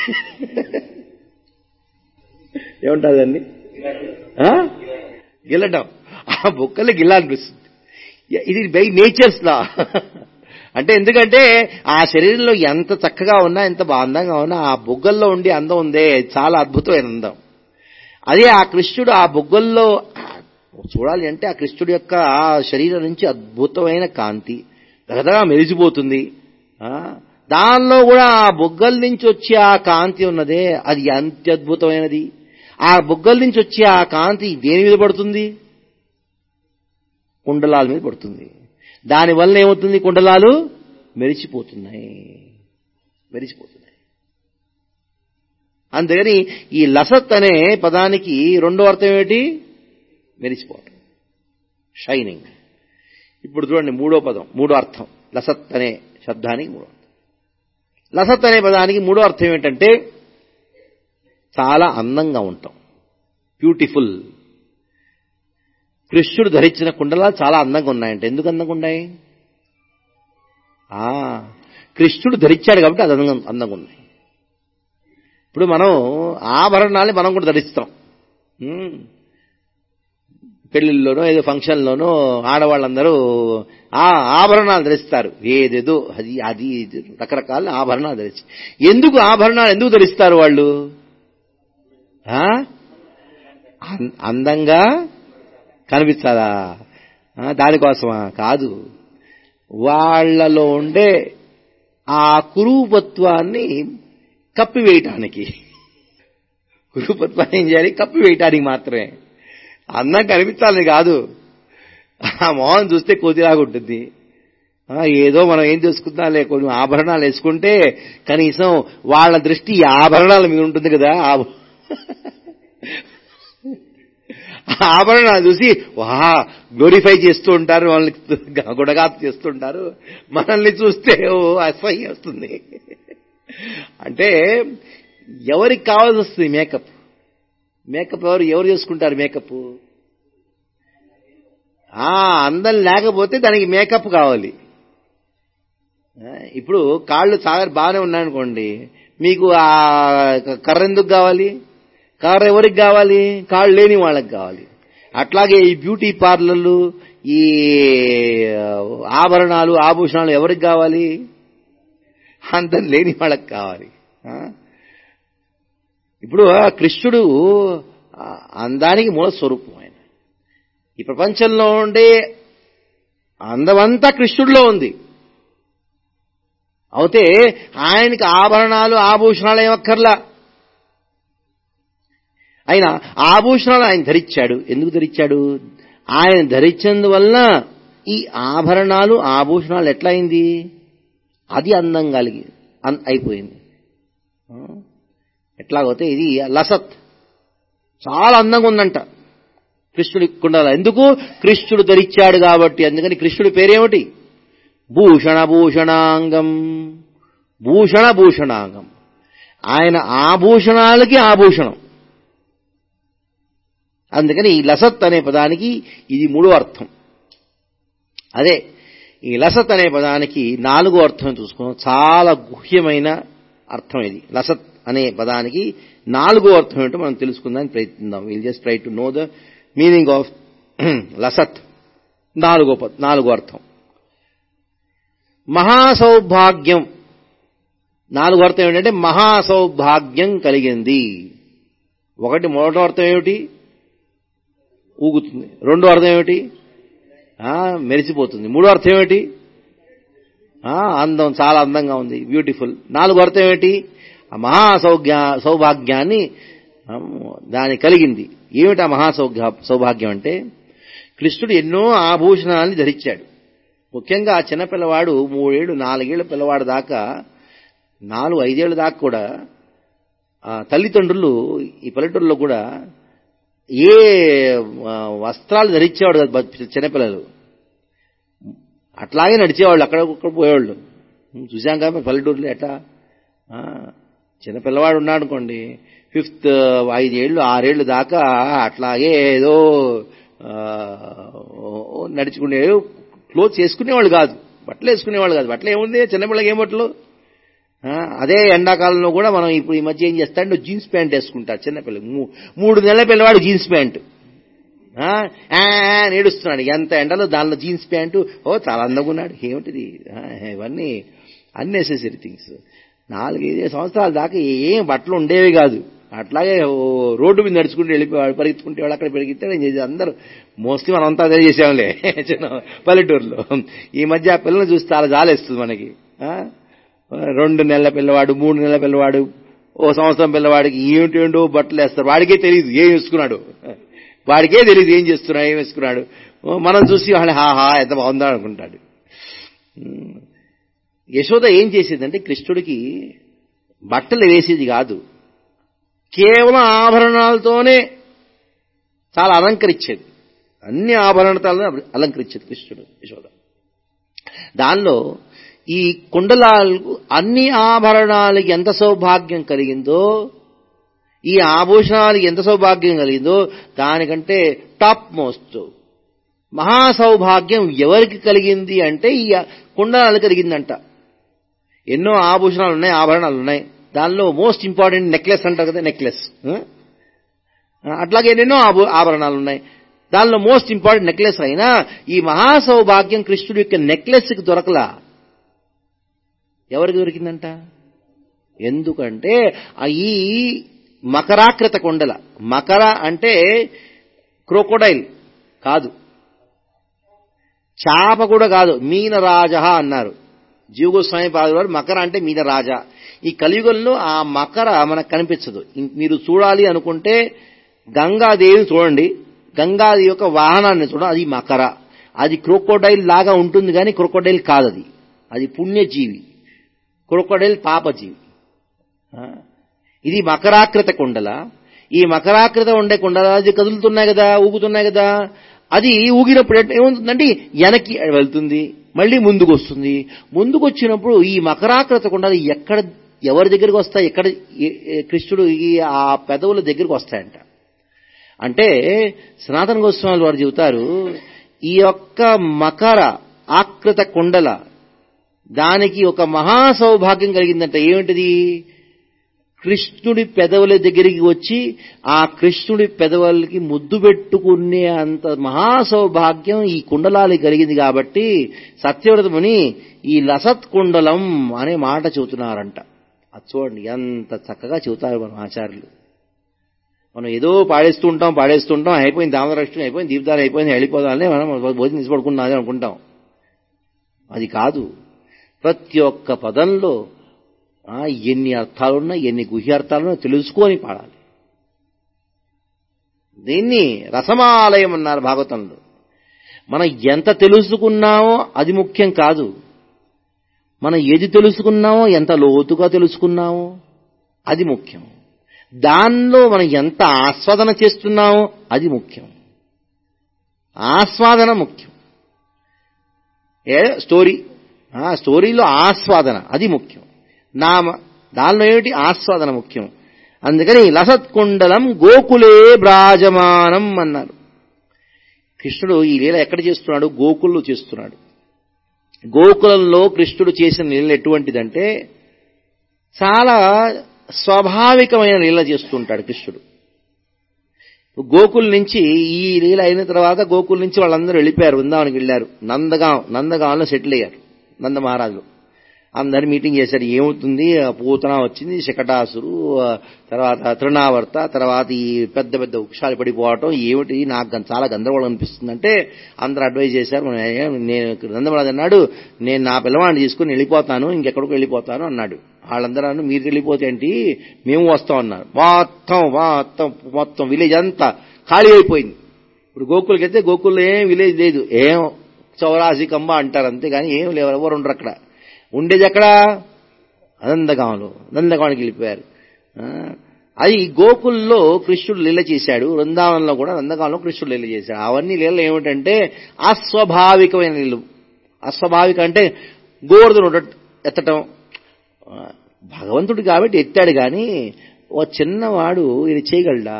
ఏముంటుంది అండి గిల్లడం ఆ బొక్కలు గిల్ల అనిపిస్తుంది ఇది బై నేచర్స్ లా అంటే ఎందుకంటే ఆ శరీరంలో ఎంత చక్కగా ఉన్నా ఎంత బా అందంగా ఉన్నా ఆ బొగ్గల్లో ఉండే అందం ఉందే చాలా అద్భుతమైన అందం అదే ఆ కృష్ణుడు ఆ బొగ్గల్లో చూడాలి అంటే ఆ కృష్ణుడి యొక్క ఆ శరీరం నుంచి అద్భుతమైన కాంతి దగదగా మెరిసిపోతుంది ఆ, దానిలో కూడా ఆ బొగ్గల నుంచి వచ్చే ఆ కాంతి ఉన్నదే అది ఎంత అద్భుతమైనది ఆ బొగ్గల నుంచి వచ్చే ఆ కాంతి దేని మీద పడుతుంది కుండలాల మీద పడుతుంది దానివల్ల ఏమవుతుంది కుండలాలు మెరిచిపోతున్నాయి మెరిచిపోతున్నాయి అందుకని ఈ లసత్ అనే పదానికి రెండో అర్థం ఏమిటి మెరిసిపోవటం షైనింగ్ ఇప్పుడు చూడండి మూడో పదం మూడో అర్థం లసత్ అనే శబ్దానికి మూడో అర్థం లసత్ అనే పదానికి మూడో అర్థం ఏంటంటే చాలా అందంగా ఉంటాం బ్యూటిఫుల్ కృష్ణుడు ధరించిన కుండలాలు చాలా అందంగా ఉన్నాయంట ఎందుకు అందంగా ఉన్నాయి ఆ కృష్ణుడు ధరించాడు కాబట్టి అది అందంగా అందంగా ఉన్నాయి ఇప్పుడు మనం ఆభరణాలని మనం కూడా ధరిస్తాం ఉమ్. పెళ్లిళ్ళలోనో ఏదో ఫంక్షన్లోనో ఆడవాళ్ళందరూ ఆ ఆభరణాలు ధరిస్తారు ఏదేదో అది అది ఇది రకరకాల ఆభరణాలు ధరించి ఎందుకు ఆభరణాలు ఎందుకు ధరిస్తారు వాళ్ళు ఆ? అం- అందంగా కనిపించాలా ఆ, దానికోసమా కాదు వాళ్ళలో ఉండే ఆ కురూపత్వాన్ని కప్పివేయటానికి కురూపత్వాన్ని ఏం చేయాలి కప్పివేయటానికి మాత్రమే అందం కనిపించాలని కాదు ఆ మొహం చూస్తే కోతిలాగా ఉంటుంది ఆ, ఏదో మనం ఏం చేసుకుందాంలే కొన్ని ఆభరణాలు వేసుకుంటే కనీసం వాళ్ళ దృష్టి ఈ ఆభరణాల మీద ఉంటుంది కదా ఆ- ఆ ఆభరణాలు చూసి వా గ్లోరిఫై చేస్తూ ఉంటారు వాళ్ళని గుడగాపు చేస్తూ ఉంటారు మనల్ని చూస్తే ఓ అసహ్యం వస్తుంది అంటే ఎవరికి కావాల్సి వస్తుంది మేకప్ మేకప్ ఎవరు ఎవరు చేసుకుంటారు మేకప్ ఆ అందం లేకపోతే దానికి మేకప్ కావాలి ఆ, ఇప్పుడు కాళ్ళు చాలా బాగానే ఉన్నాయనుకోండి మీకు ఆ కర్ర ఎందుకు కావాలి కర్ర ఎవరికి కావాలి కాళ్ళు లేని వాళ్ళకి కావాలి అట్లాగే ఈ బ్యూటీ పార్లర్లు ఈ ఆభరణాలు ఆభూషణాలు ఎవరికి కావాలి అందం లేని వాళ్ళకి కావాలి ఆ? ఇప్పుడు ఆ కృష్ణుడు ఆ అందానికి మూల స్వరూపం ఆయన ఈ ప్రపంచంలో ఉండే అందమంతా కృష్ణుడిలో ఉంది అయితే ఆయనకి ఆభరణాలు ఆభూషణాలు ఏమక్కర్లా ఆయన ఆభూషణాలు ఆయన ధరించాడు ఎందుకు ధరించాడు ఆయన ధరించినందువల్ల ఈ ఆభరణాలు ఆభూషణాలు ఎట్లా అయింది అది అందం కలిగి అన్- అయిపోయింది ఆ? ఎట్లాగైతే ఇది లసత్ చాలా అందంగా ఉందంట కృష్ణుడి కుండల ఎందుకు కృష్ణుడు ధరించాడు కాబట్టి అందుకని కృష్ణుడి పేరేమిటి భూషణ భూషణాంగం భూషణ భూషణాంగం ఆయన ఆభూషణాలకి ఆభూషణం అందుకని ఈ లసత్ అనే పదానికి ఇది మూడో అర్థం అదే ఈ లసత్ అనే పదానికి నాలుగో అర్థం చూసుకున్నాం చాలా గుహ్యమైన అర్థం ఇది లసత్ అనే పదానికి నాలుగో అర్థం ఏంటో మనం తెలుసుకుందానికి ప్రయత్నిద్దాం will just try to know the meaning of లసత్ నాలుగో పద్ నాలుగో అర్థం మహాసౌభాగ్యం నాలుగో అర్థం ఏంటంటే మహాసౌభాగ్యం కలిగింది ఒకటి మొదటి అర్థం ఏమిటి ఊగుతుంది రెండో అర్థం ఏమిటి ఆ, మెరిసిపోతుంది మూడో అర్థం ఏమిటి ఆ, అందం చాలా అందంగా ఉంది బ్యూటిఫుల్ నాలుగో అర్థం ఏమిటి ఆ మహా సౌభ్య సౌభాగ్యాన్ని ఆ, దాని కలిగింది ఏమిటి ఆ మహా సౌభ్య సౌభాగ్యం అంటే కృష్ణుడు ఎన్నో ఆభూషణాలని ధరించాడు ముఖ్యంగా ఆ చిన్న పిల్లవాడు మూడేళ్ళు నాలుగేళ్ల పిల్లవాడు దాకా నాలుగు ఐదేళ్ల దాకా కూడా ఆ, తల్లిదండ్రులు ఈ పల్లెటూరులో కూడా ఏ ఆ, వస్త్రాలు ధరించేవాడు కాదు బ- చిన్నపిల్లలు అట్లాగే నడిచేవాళ్ళు అక్కడ ఇక్కడ పోయేవాళ్ళు చూసాం కదా మరి పల్లెటూరులో ఎట్లా ఆ, చిన్న పిల్లవాడు ఉన్నాడు అనుకోండి ఫిఫ్త్ ఐదేళ్ళు ఆరేళ్ళు దాకా అట్లాగే ఏదో ఆ, ఓ నడుచుకునే క్లోత్స్ వేసుకునేవాళ్ళు కాదు బట్టలు వేసుకునేవాళ్ళు కాదు బట్టలు ఏముంది చిన్నపిల్లకి ఏం బట్టలు ఆ, అదే ఎండాకాలంలో కూడా మనం ఇప్పుడు ఈ మధ్య ఏం చేస్తాంటే జీన్స్ ప్యాంట్ వేసుకుంటారు చిన్నపిల్లలు మూ- మూడు నెలల పిల్లవాడు జీన్స్ ప్యాంట్ ఆ, ఆ, ఆ అని ఏడుస్తున్నాడు ఎంత ఎండలో దానిలో జీన్స్ ప్యాంటు ఓ చాలా అందంగా ఉన్నాడు ఏమిటిది ఆ, ఇవన్నీ అన్నెసెసరీ థింగ్స్ నాలుగైదు సంవత్సరాల దాకా ఏం బట్టలు ఉండేవి కాదు అట్లాగే ఓ రోడ్డు మీద నడుచుకుంటూ వెళ్ళిపోయాడు పరిగెత్తుకుంటే వాళ్ళు అక్కడ పెరిగితే నేను చేసి అందరూ మోస్ట్లీ మనం అంతా అదే చేసాంలే చిన్న పల్లెటూరులో ఈ మధ్య ఆ పిల్లల్ని చూస్తే చాలా జాలేస్తుంది మనకి ఆ? రెండు నెలల పిల్లవాడు మూడు నెలల పిల్లవాడు ఓ సంవత్సరం పిల్లవాడికి ఏమిటేంటో బట్టలు వేస్తారు వాడికే తెలియదు ఏం వేసుకున్నాడు వాడికే తెలియదు ఏం చేస్తున్నాడు ఏం వేసుకున్నాడు ఓ మనం చూసి వాళ్ళు హా హా ఎంత బాగుందా అనుకుంటాడు ఉమ్. యశోద ఏం చేసేదంటే కృష్ణుడికి బట్టలు వేసేది కాదు కేవలం ఆభరణాలతోనే చాలా అలంకరించేది అన్ని ఆభరణాలతో అలంకరించేది కృష్ణుడు యశోద దానిలో ఈ కుండలాలకు అన్ని ఆభరణాలకి ఎంత సౌభాగ్యం కలిగిందో ఈ ఆభూషణాలకి ఎంత సౌభాగ్యం కలిగిందో దానికంటే టాప్ మోస్ట్ మహా సౌభాగ్యం ఎవరికి కలిగింది అంటే ఈ కుండలాలు కలిగిందంట ఎన్నో ఆభూషణాలు ఉన్నాయి ఆభరణాలు ఉన్నాయి దానిలో మోస్ట్ ఇంపార్టెంట్ నెక్లెస్ అంటారు కదా నెక్లెస్ అట్లాగే ఎన్నెన్నో ఆభూ- ఆభరణాలు ఉన్నాయి దానిలో మోస్ట్ ఇంపార్టెంట్ నెక్లెస్ అయినా ఈ మహా సౌభాగ్యం కృష్ణుడి యొక్క నెక్లెస్కి దొరకలా ఎవరికి దొరికిందంట ఎందుకంటే ఆ ఈ మకరాకృత కొండల మకర అంటే క్రోకోడైల్ కాదు చాప కూడా కాదు మీనరాజ అన్నారు జీవగోస్వామి పాదులు వారు మకర అంటే మీనరాజ ఈ కలియుగంలో ఆ మకర మనకు కనిపించదు ఇం- మీరు చూడాలి అనుకుంటే గంగాదేవిని చూడండి గంగాదేవి యొక్క వాహనాన్ని చూడండి అది మకర అది క్రోకోడైల్ లాగా ఉంటుంది కానీ క్రోకోడైల్ కాదు అది అది పుణ్యజీవి క్రోకోడైల్ పాపజీవి ఆ? ఇది మకరాకృత కుండల ఈ మకరాకృత ఉండే కుండల అది కదులుతున్నాయి కదా ఊగుతున్నాయి కదా అది ఊగినప్పుడు ఎట్- ఏమవుతుందంటే వెనక్కి వెళ్తుంది మళ్ళీ ముందుకు వస్తుంది ముందుకు వచ్చినప్పుడు ఈ మకరాకృత కుండలు ఎక్కడ ఎవరి దగ్గరికి వస్తాయి ఎక్కడ ఏ- ఏ కృష్ణుడు ఈ ఆ పెదవుల దగ్గరికి వస్తాయంట అంటే సనాతన గోస్వామి వారు చెబుతారు ఈ యొక్క మకర ఆకృత కుండల దానికి ఒక మహా సౌభాగ్యం కలిగిందంట ఏమిటిది కృష్ణుడి పెదవుల దగ్గరికి వచ్చి ఆ కృష్ణుడి పెదవులకి ముద్దు పెట్టుకునే అంత మహా సౌభాగ్యం ఈ కుండలాలకి కలిగింది కాబట్టి సత్యవ్రతముని ఈ లసత్ కుండలం అనే మాట చెబుతున్నారంట అది చూడండి ఎంత చక్కగా చెబుతారు మన ఆచార్యులు మనం ఏదో పాడేస్తూ ఉంటాం పాడేస్తూ ఉంటాం అయిపోయింది దామరక్షణ అయిపోయింది దీపదాలు అయిపోయింది వెళ్ళిపోదాలనే మనం భోజనం తీసి పడుకున్నది అనుకుంటాం అది కాదు ప్రతి ఒక్క పదంలో ఆ, ఎన్ని అర్థాలున్నా ఎన్ని గుహ్యార్థాలున్నా తెలుసుకొని పాడాలి దీన్ని రసమాలయం అన్నారు భాగవతంలో మనం ఎంత తెలుసుకున్నామో అది ముఖ్యం కాదు మనం ఏది తెలుసుకున్నామో ఎంత లోతుగా తెలుసుకున్నామో అది ముఖ్యం దానిలో మనం ఎంత ఆస్వాదన చేస్తున్నామో అది ముఖ్యం ఆస్వాదన ముఖ్యం ఏ స్టోరీ ఆ స్టోరీలో ఆస్వాదన అది ముఖ్యం నామ దానిలో ఏమిటి ఆస్వాదన ముఖ్యం అందుకని లసత్కుండలం గోకులే బ్రాజమానం అన్నారు కృష్ణుడు ఈ లీల ఎక్కడ చేస్తున్నాడు గోకుల్లో చేస్తున్నాడు గోకులంలో కృష్ణుడు చేసిన లీల ఎటువంటిదంటే చాలా స్వాభావికమైన లీల చేస్తుంటాడు కృష్ణుడు గోకుల్ నుంచి ఈ లీల అయిన తర్వాత గోకుల్ నుంచి వాళ్ళందరూ వెళ్ళిపోయారు వృందావనికి వెళ్ళారు నందగాం నందగాంలో సెటిల్ అయ్యారు నంద మహారాజులు అందరు మీటింగ్ చేశారు ఏమవుతుంది ఆ పూతన వచ్చింది శకటాసురు ఆ తర్వాత తృణావర్త తర్వాత ఈ పెద్ద పెద్ద వృక్షాలు పడిపోవటం ఏమిటి నాకు గం- చాలా గందరగోళం అనిపిస్తుంది అంటే అందరూ అడ్వైజ్ చేశారు "మనం ఏం- నేను నందమరాజు అన్నాడు నేను నా పిల్లవాడిని తీసుకుని వెళ్ళిపోతాను ఇంకెక్కడికి వెళ్ళిపోతాను అన్నాడు వాళ్ళందరూ అన్నారు, మీరు వెళ్ళిపోతే ఏంటి మేము వస్తాం అన్నారు మొత్తం మొత్తం మొత్తం విలేజ్ అంతా ఖాళీ అయిపోయింది ఇప్పుడు గోకులకి అయితే గోకుల్లో ఏం విలేజ్ లేదు ఏం చౌరాసి కంబ అంటారు అంతేగాని ఏం లేవు ఎవరు ఉండరు అక్కడ ఉండేది ఎక్కడ నందగాంలో నందగానికి వెళ్ళిపోయారు ఆ, అది గోకుల్లో కృష్ణుడు లీల చేశాడు వృందావనంలో కూడా నందగాంలో కృష్ణుడు లీల చేశాడు అవన్నీ లీలలు ఏమిటంటే అస్వాభావికమైన లీలలు అస్వాభావిక అంటే గోవర్ధను ఎత్తటం ఆ, భగవంతుడు కాబట్టి ఎత్తాడు కానీ ఓ చిన్నవాడు ఇది చేయగలడా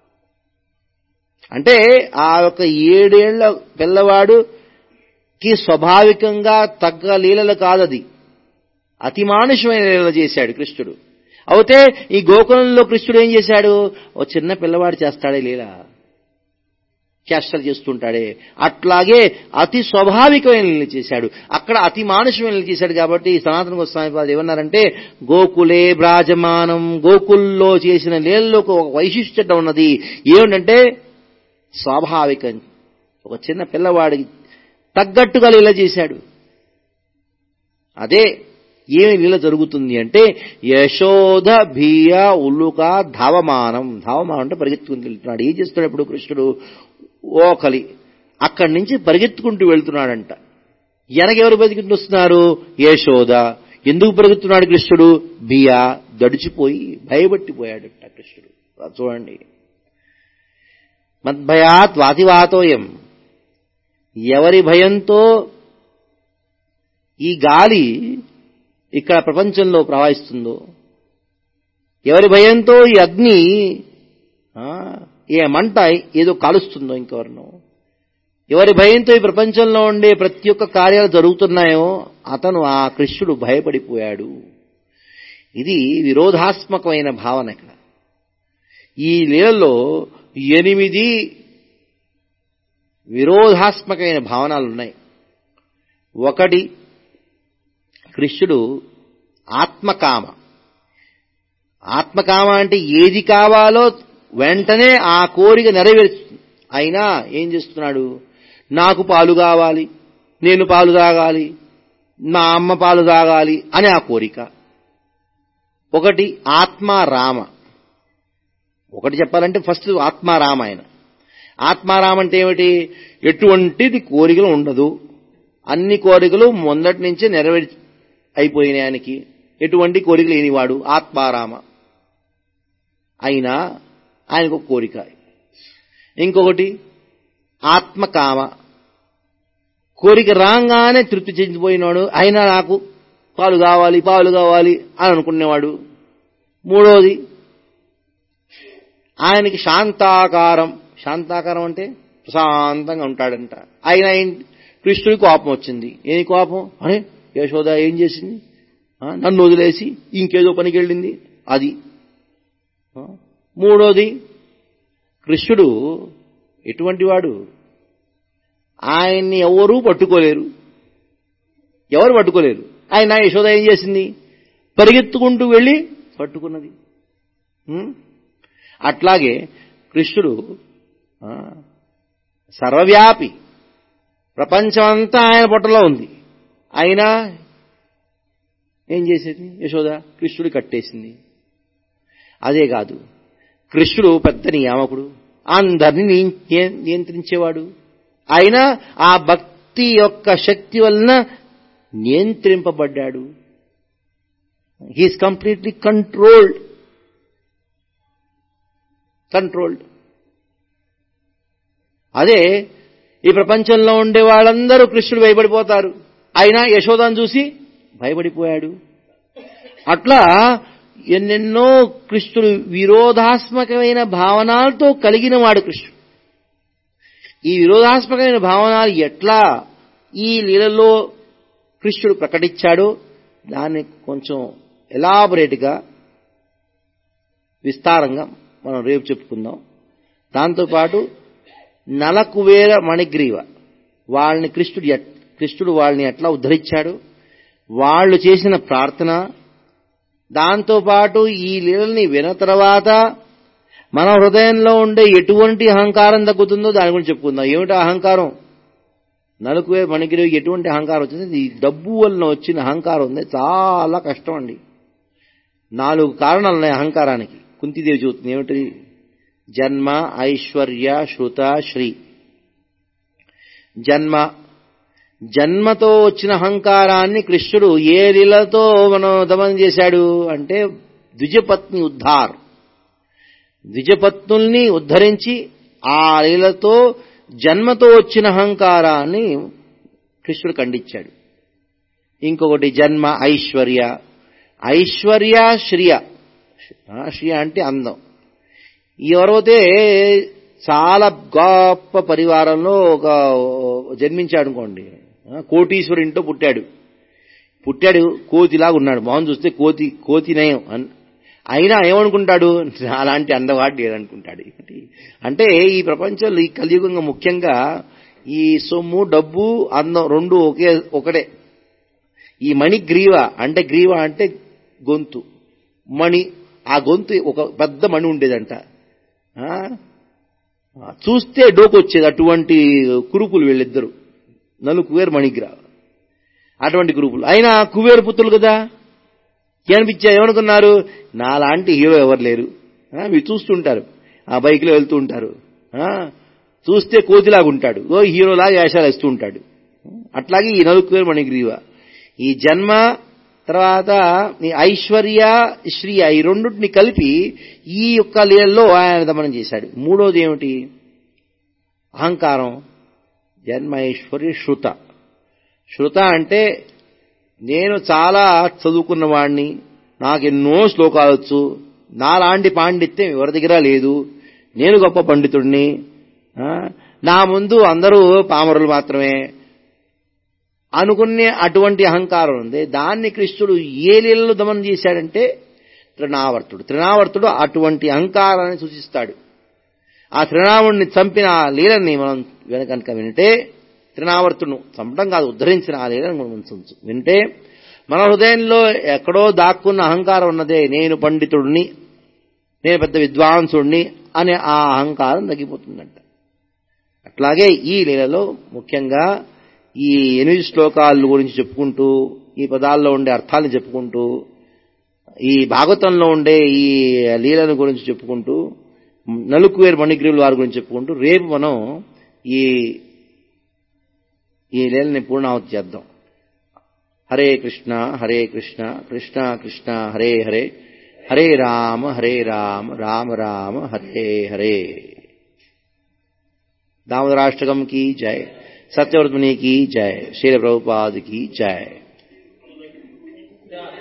అంటే ఆ యొక్క ఏడేళ్ల పిల్లవాడుకి స్వాభావికంగా తగ్గ లీలలు కాదది అతి మానుషమైన లీలలు చేశాడు కృష్ణుడు అయితే ఈ గోకులంలో కృష్ణుడు ఏం చేశాడు ఓ చిన్న పిల్లవాడు చేస్తాడే లీల చేష్టలు చేస్తుంటాడే అట్లాగే అతి స్వాభావికమైన లీల చేశాడు అక్కడ అతి మానుషమైన లీల చేశాడు కాబట్టి సనాతన గోస్వామి వారు ఏమన్నారంటే గోకులే బ్రాజమానం గోకుల్లో చేసిన లీలలో ఒక వైశిష్టత ఉన్నది ఏమిటంటే స్వాభావికం ఒక చిన్న పిల్లవాడికి తగ్గట్టుగా లీల చేశాడు అదే ఏమి లీల జరుగుతుంది అంటే యశోద భీయ ఉల్లుక ధావమానం ధావమానం అంటే పరిగెత్తుకుని వెళ్తున్నాడు ఏం చేస్తున్నాడు ఇప్పుడు కృష్ణుడు ఓకలి అక్కడి నుంచి పరిగెత్తుకుంటూ వెళ్తున్నాడంట వెనకెవరు పరిగెత్తుకుంటూ వస్తున్నారు యశోద ఎందుకు పరిగెత్తున్నాడు కృష్ణుడు బియా దడిచిపోయి భయపట్టిపోయాడట కృష్ణుడు అది చూడండి మద్భయాత్ వాతివాతోయం ఎవరి భయంతో ఈ గాలి ఇక్కడ ప్రపంచంలో ప్రవహిస్తుందో ఎవరి భయంతో ఈ అగ్ని ఆ, ఏ మంట ఏదో కాలుస్తుందో ఇంకెవరినో ఎవరి భయంతో ఈ ప్రపంచంలో ఉండే ప్రతి ఒక్క కార్యాలు జరుగుతున్నాయో అతను ఆ కృష్ణుడు భయపడిపోయాడు ఇది విరోధాత్మకమైన భావన ఇక్కడ ఈ లీలలో ఎనిమిది విరోధాత్మకమైన భావనలు ఉన్నాయి ఒకటి కృష్ణుడు ఆత్మకామ ఆత్మకామ అంటే ఏది కావాలో వెంటనే ఆ కోరిక నెరవేరుస్తుంది అయినా ఏం చేస్తున్నాడు నాకు పాలు కావాలి నేను పాలు తాగాలి మా అమ్మ పాలు తాగాలి అని ఆ కోరిక ఒకటి ఆత్మారామ ఒకటి చెప్పాలంటే ఫస్ట్ ఆత్మారామాయణ ఆత్మారామ అంటే ఏమిటి ఎటువంటిది కోరికలు ఉండదు అన్ని కోరికలు మొదటి నుంచే నెరవేర్ అయిపోయినాయి ఆయనకి ఎటువంటి కోరిక లేనివాడు ఆత్మారామ అయినా ఆయనకు ఒక కోరిక ఇంకొకటి ఆత్మకామ కోరిక రాగానే తృప్తి చెందిపోయినాడు అయినా నాకు పాలు కావాలి పాలు కావాలి అని అనుకునేవాడు మూడోది ఆయనకి శాంతాకారం శాంతాకారం అంటే ప్రశాంతంగా ఉంటాడంట ఆయన ఏం- కృష్ణుడికి కోపం వచ్చింది ఏమి కోపం అరే యశోద ఏం చేసింది ఆ, నన్ను వదిలేసి ఇంకేదో పనికి వెళ్ళింది అది ఆ, మూడోది కృష్ణుడు ఎటువంటి వాడు ఆయన్ని ఎవరూ పట్టుకోలేరు ఎవరు పట్టుకోలేరు ఆయన యశోద ఏం చేసింది పరిగెత్తుకుంటూ వెళ్ళి పట్టుకున్నది ఉం? అట్లాగే కృష్ణుడు ఆ, సర్వవ్యాపి ప్రపంచమంతా ఆయన పొట్టలో ఉంది అయినా ఏం చేసేది యశోద కృష్ణుడు కట్టేసింది అదే కాదు కృష్ణుడు పెద్ద నియామకుడు అందరినీ నియ- నియంత్రించేవాడు అయినా ఆ భక్తి యొక్క శక్తి వలన నియంత్రింపబడ్డాడు హీఈస్ కంప్లీట్లీ కంట్రోల్డ్ కంట్రోల్డ్ అదే ఈ ప్రపంచంలో ఉండే వాళ్ళందరూ కృష్ణుడు భయపడిపోతారు అయినా యశోదాను చూసి భయపడిపోయాడు అట్లా ఎన్నెన్నో కృష్ణుడు విరోధాత్మకమైన భావనాలతో కలిగిన వాడు కృష్ణుడు ఈ విరోధాత్మకమైన భావనాలు ఎట్లా ఈ లీలలో కృష్ణుడు ప్రకటించాడో దాన్ని కొంచెం ఎలాబొరేట్గా విస్తారంగా మనం రేపు చెప్పుకుందాం దాంతోపాటు నలకువేర మణిగ్రీవ వాళ్ళని కృష్ణుడు ఎట్- కృష్ణుడు వాళ్ళని ఎట్లా ఉద్ధరించాడు వాళ్ళు చేసిన ప్రార్థన దాంతోపాటు ఈ లీలల్ని విన తర్వాత మన హృదయంలో ఉండే ఎటువంటి అహంకారం తగ్గుతుందో దాని గురించి చెప్పుకుందాం ఏమిటి అహంకారం నలుకువే మనకి ఎటువంటి అహంకారం వచ్చింది ఈ డబ్బు వలన వచ్చిన అహంకారం ఉంది చాలా కష్టం అండి నాలుగు కారణాలు ఉన్నాయి అహంకారానికి కుంతిదేవి చూస్తుంది ఏమిటి జన్మ ఐశ్వర్య శృత శ్రీ జన్మ జన్మతో వచ్చిన అహంకారాన్ని కృష్ణుడు ఏ లీలతో మనం దమనం చేశాడు అంటే ద్విజపత్ని ఉద్ధార్ ద్విజపత్నుల్ని ఉద్ధరించి ఆ లీలతో జన్మతో వచ్చిన అహంకారాన్ని కృష్ణుడు ఖండించాడు ఇంకొకటి జన్మ ఐశ్వర్య ఐశ్వర్య శ్రియ శ్రియ అంటే అందం ఎవరైతే చాలా గొప్ప పరివారంలో ఒక జన్మించాడు అనుకోండి కోటీశ్వరు ఇంట్లో పుట్టాడు పుట్టాడు కోతిలాగా ఉన్నాడు మొహం చూస్తే కోతి కోతి నయం అయినా ఏమనుకుంటాడు అలాంటి అందవాడు లేదనుకుంటాడు అంటే ఈ ప్రపంచంలో ఈ కలియుగంగా ముఖ్యంగా ఈ సొమ్ము డబ్బు అందం రెండు ఒకే ఒకటే ఈ మణి గ్రీవ అంటే గ్రీవ అంటే గొంతు మణి ఆ గొంతు ఒక పెద్ద మణి ఉండేదంట చూస్తే డోకు వచ్చేది అటువంటి కురుపులు వీళ్ళిద్దరు నలు కువేరు మణిగ్రా అటువంటి కురుపులు అయినా కువేరు పుత్రులు కదా ఏమనిపించా ఏమనుకున్నారు నాలాంటి హీరో ఎవరు లేరు మీరు చూస్తుంటారు ఆ బైక్లో వెళ్తూ ఉంటారు చూస్తే కోతిలాగా ఉంటాడు ఓ హీరోలాగా వేషాలు వేస్తూ ఉంటాడు అట్లాగే ఈ నలుకువేరు మణిగ్రీవ ఈ జన్మ తర్వాత ఈ ఐశ్వర్య శ్రీ ఈ రెండుని కలిపి ఈ యొక్క లీలలో ఆయన దమనం చేశాడు మూడోది ఏమిటి అహంకారం జన్మ ఐశ్వర్య శృత శృత అంటే నేను చాలా చదువుకున్న వాడిని నాకు ఎన్నో శ్లోకాలు వచ్చు నాలాంటి పాండిత్యం ఎవరి దగ్గర లేదు నేను గొప్ప పండితుడిని నా ముందు అందరూ పామరులు మాత్రమే అనుకునే అటువంటి అహంకారం ఉంది దాన్ని కృష్ణుడు ఏ లీలలో దమనం చేశాడంటే త్రినావర్తుడు త్రినావర్తుడు అటువంటి అహంకారాన్ని సూచిస్తాడు ఆ త్రినావుడిని చంపిన ఆ లీలని మనం వెనకనుక వింటే త్రినావర్తుడు చంపడం కాదు ఉద్ధరించిన ఆ లీలను మనం వింటే మన హృదయంలో ఎక్కడో దాక్కున్న అహంకారం ఉన్నదే నేను పండితుడిని నేను పెద్ద విద్వాంసుడిని అనే ఆ అహంకారం తగ్గిపోతుందంట అట్లాగే ఈ లీలలో ముఖ్యంగా ఈ ఎనిమిది శ్లోకాల గురించి చెప్పుకుంటూ ఈ పదాల్లో ఉండే అర్థాలను చెప్పుకుంటూ ఈ భాగవతంలో ఉండే ఈ లీలను గురించి చెప్పుకుంటూ నలుకువేరు మణిగ్రీవుల వారి గురించి చెప్పుకుంటూ రేపు మనం ఈ ఈ లీలని పూర్ణావతి చేద్దాం హరే కృష్ణ హరే కృష్ణ కృష్ణ కృష్ణ హరే హరే హరే రామ హరే రామ రామ రామ హరే హరే दामोदराष्टकम की जय सत्यवर्तमनी की जय शेर प्रभुपाद की जय